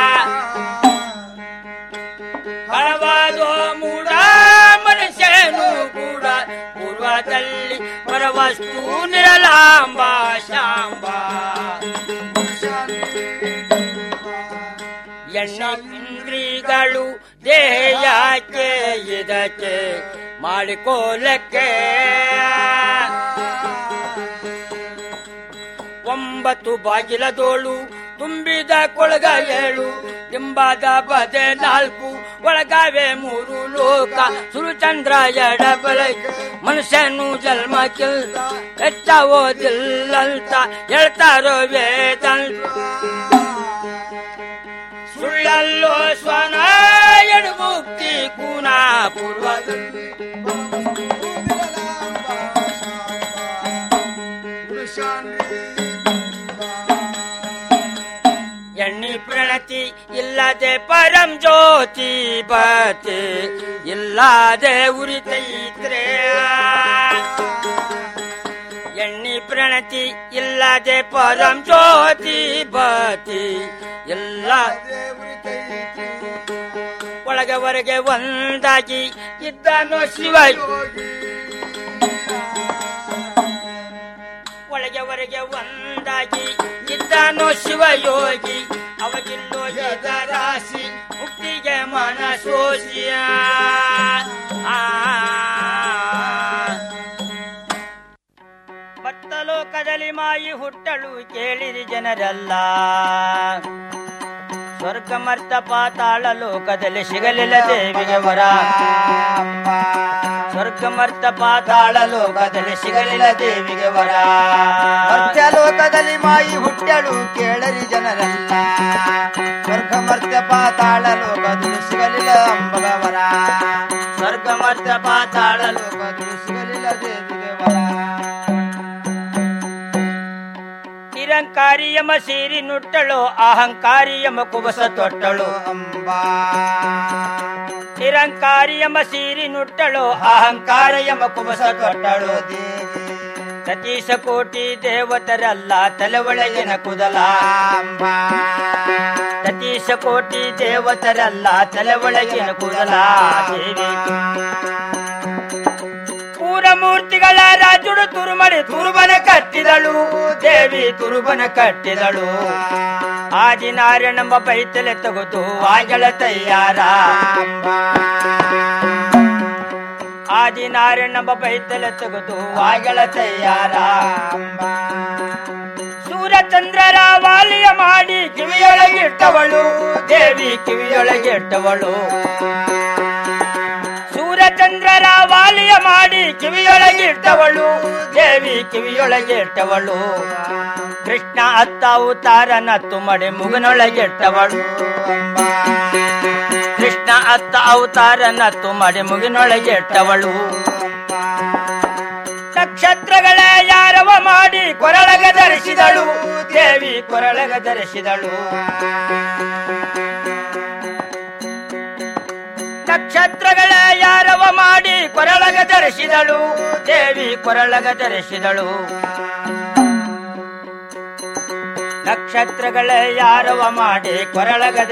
ಕಳವಾದೋ ಮೂಡ ಮನುಷ್ಯನು ಕೂಡ ಪೂರ್ವದಲ್ಲಿ ಪರವಸ್ತು ನಿರಲಾಂಬ ಶಾಂಬ ಎಣ್ಣೀಂದ್ರಿಗಳು ದೇಹಕ್ಕೆ ಇದಕ್ಕೆ ಮಾಡಿಕೋಲಕ್ಕೆ ಒಂಬತ್ತು ಬಾಗಿಲದೋಳು ತುಂಬಿದ ಕೊಳಗ ಏಳು ದಿಂಬಾದ ಬದೆ ನಾಲ್ಕು ಒಳಗಾವೆ ಮೂರು ಲೋಕ ಸುರುಚಂದ್ರ ಎಡ ಬೆಳಗ್ಗೆ ಮನುಷ್ಯನು ಜನ್ಮ ಕಿಲ್ತ ಹೆಚ್ಚ ಓದಿಲ್ಲಂತ ಹೇಳ್ತಾರೋ ವೇದಂತ ಸುಳ್ಳಲ್ಲೋ ಸ್ವನ ಎಡು ಮುಕ್ತಿ ಕೂನ ಪೂರ್ವದಲ್ಲಿ ಎಣ್ಣಿ ಪ್ರಣತಿ ಇಲ್ಲದೆ ಪರಂ ಜ್ಯೋತಿ ಬತೆ ಇಲ್ಲದೆ ಉರಿತೈತ್ರೆ ಎಣ್ಣಿ ಪ್ರಣತಿ ಇಲ್ಲದೆ ಪರಂ ಜ್ಯೋತಿ ಬತಿ ಇಲ್ಲ ಒಳಗೆ ಹೊರಗೆ ಒಂದಾಗಿ ಇದ್ದನು ಶಿವಯೋಗಿ ಒಳಗೆ ಹೊರಗೆ ಒಂದಾಗಿ ಇದ್ದನು ಶಿವಯೋಗಿ ಅವಗಿಲ್ಲೋ ರಾಶಿ ಮುಕ್ತಿಗೆ ಮನಸೋಸಿಯ ಭತ್ತ ಲೋಕದಲ್ಲಿ ಮಾಯಿ ಹುಟ್ಟಳು ಕೇಳಿರಿ ಜನರೆಲ್ಲ ಸ್ವರ್ಗ ಮರ್ತ ಪಾತಾಳ ಲೋಕದಲ್ಲಿ ಸಿಗಲಿಲ್ಲ ದೇವಿಗೆ ವರ ಸ್ವರ್ಗ ಮರ್ತ ಪಾತಾಳ ಲೋಕದಲ್ಲಿ ಸಿಗಲಿಲ್ಲ ದೇವಿಗೆ ವರ ಮರ್ತ್ಯ ಲೋಕದಲ್ಲಿ ಮಾಯಿ ಹುಟ್ಟಳು ಕೇಳರಿ ಜನರೆಲ್ಲ ಸ್ವರ್ಗ ಮರ್ತ್ಯ ಪಾತಾಳ ಲೋಕದಲ್ಲಿ ಸಿಗಲಿಲ್ಲ ಅಂಬಗವರ ಸ್ವರ್ಗ ಮರ್ತ ಪಾತಾಳ ಲೋಕದಲ್ಲಿ ಸಿಗಲಿಲ್ಲ ದೇವಿಗೆ ವರ ನಿರಂಕಾರಿ ಯಮ ಸೀರಿ ನುಟ್ಟಳು ಅಹಂಕಾರಿ ಯಮ ಕುಬಸ ತೊಟ್ಟಳು ಅಂಬಾ ನಿರಂಕಾರಿ ಯಮ ಸೀರಿ ನುಟ್ಟಳು ಅಹಂಕಾರ ಯಮ ಕುಬಸ ತೊಟ್ಟಳು ಸತೀಶ ಕೋಟಿ ದೇವತರಲ್ಲ ತಲೆ ಒಳಗಿನ ಕುದಲ ಸತೀಶ ಕೋಟಿ ದೇವತರಲ್ಲ ತಲೆ ಒಳಗಿನ ಕುದಲ ದೇವಿ ಪೂರ ಮೂರ್ತಿಗಳ ರಾಜುಡು ತುರುಮಡಿ ತುರುಬನ ಕಟ್ಟಿದಳು ದೇವಿ ತುರುಬನ ಕಟ್ಟಿದಳು ಆದಿನಾರಾಯಣಂಬ ಬೈತಲೆ ತೆಗೆದು ಆಗಳ ತಯ್ಯಾರ ಆದಿನಾರಾಯಣಂಬ ಬೈತಲೆ ತೆಗೆದು ಆಗಳ ತಯ್ಯಾರ ಸೂರ್ಯಚಂದ್ರರ ವಾಲಿಯ ಮಾಡಿ ಕಿವಿಯೊಳಗಿಟ್ಟವಳು ದೇವಿ ಕಿವಿಯೊಳಗಿಟ್ಟವಳು ಸೂರ್ಯಚಂದ್ರರ ವಾಲಿಯ ಮಾಡಿ ಕಿವಿಯೊಳಗಿಟ್ಟವಳು ದೇವಿ ಕಿವಿಯೊಳಗಿಟ್ಟವಳು ಕೃಷ್ಣ ಅತ್ತ ಅವತಾರನ ತುಮಡೆ ಮುಗನೊಳಗಿಟ್ಟವಳು ಕೃಷ್ಣ ಅತ್ತ ಅವತಾರನ ತುಮಡೆ ಮುಗಿನೊಳಗಿಟ್ಟವಳು ನಕ್ಷತ್ರಗಳೇ ಯಾರವ ಮಾಡಿ ಕೊರಳಗ ಧರಿಸಿದಳು ದೇವಿ ಕೊರಳಗ ಧರಿಸಿದಳು ನಕ್ಷತ್ರಗಳೇ ಯಾರವ ಮಾಡಿ ಕೊರಳಗ ಧರಿಸಿದಳು ದೇವಿ ಕೊರಳಗ ಧರಿಸಿದಳು ನಕ್ಷತ್ರಗಳೇ ಯಾರವ ಮಾಡಿ ಕೊರಳಗ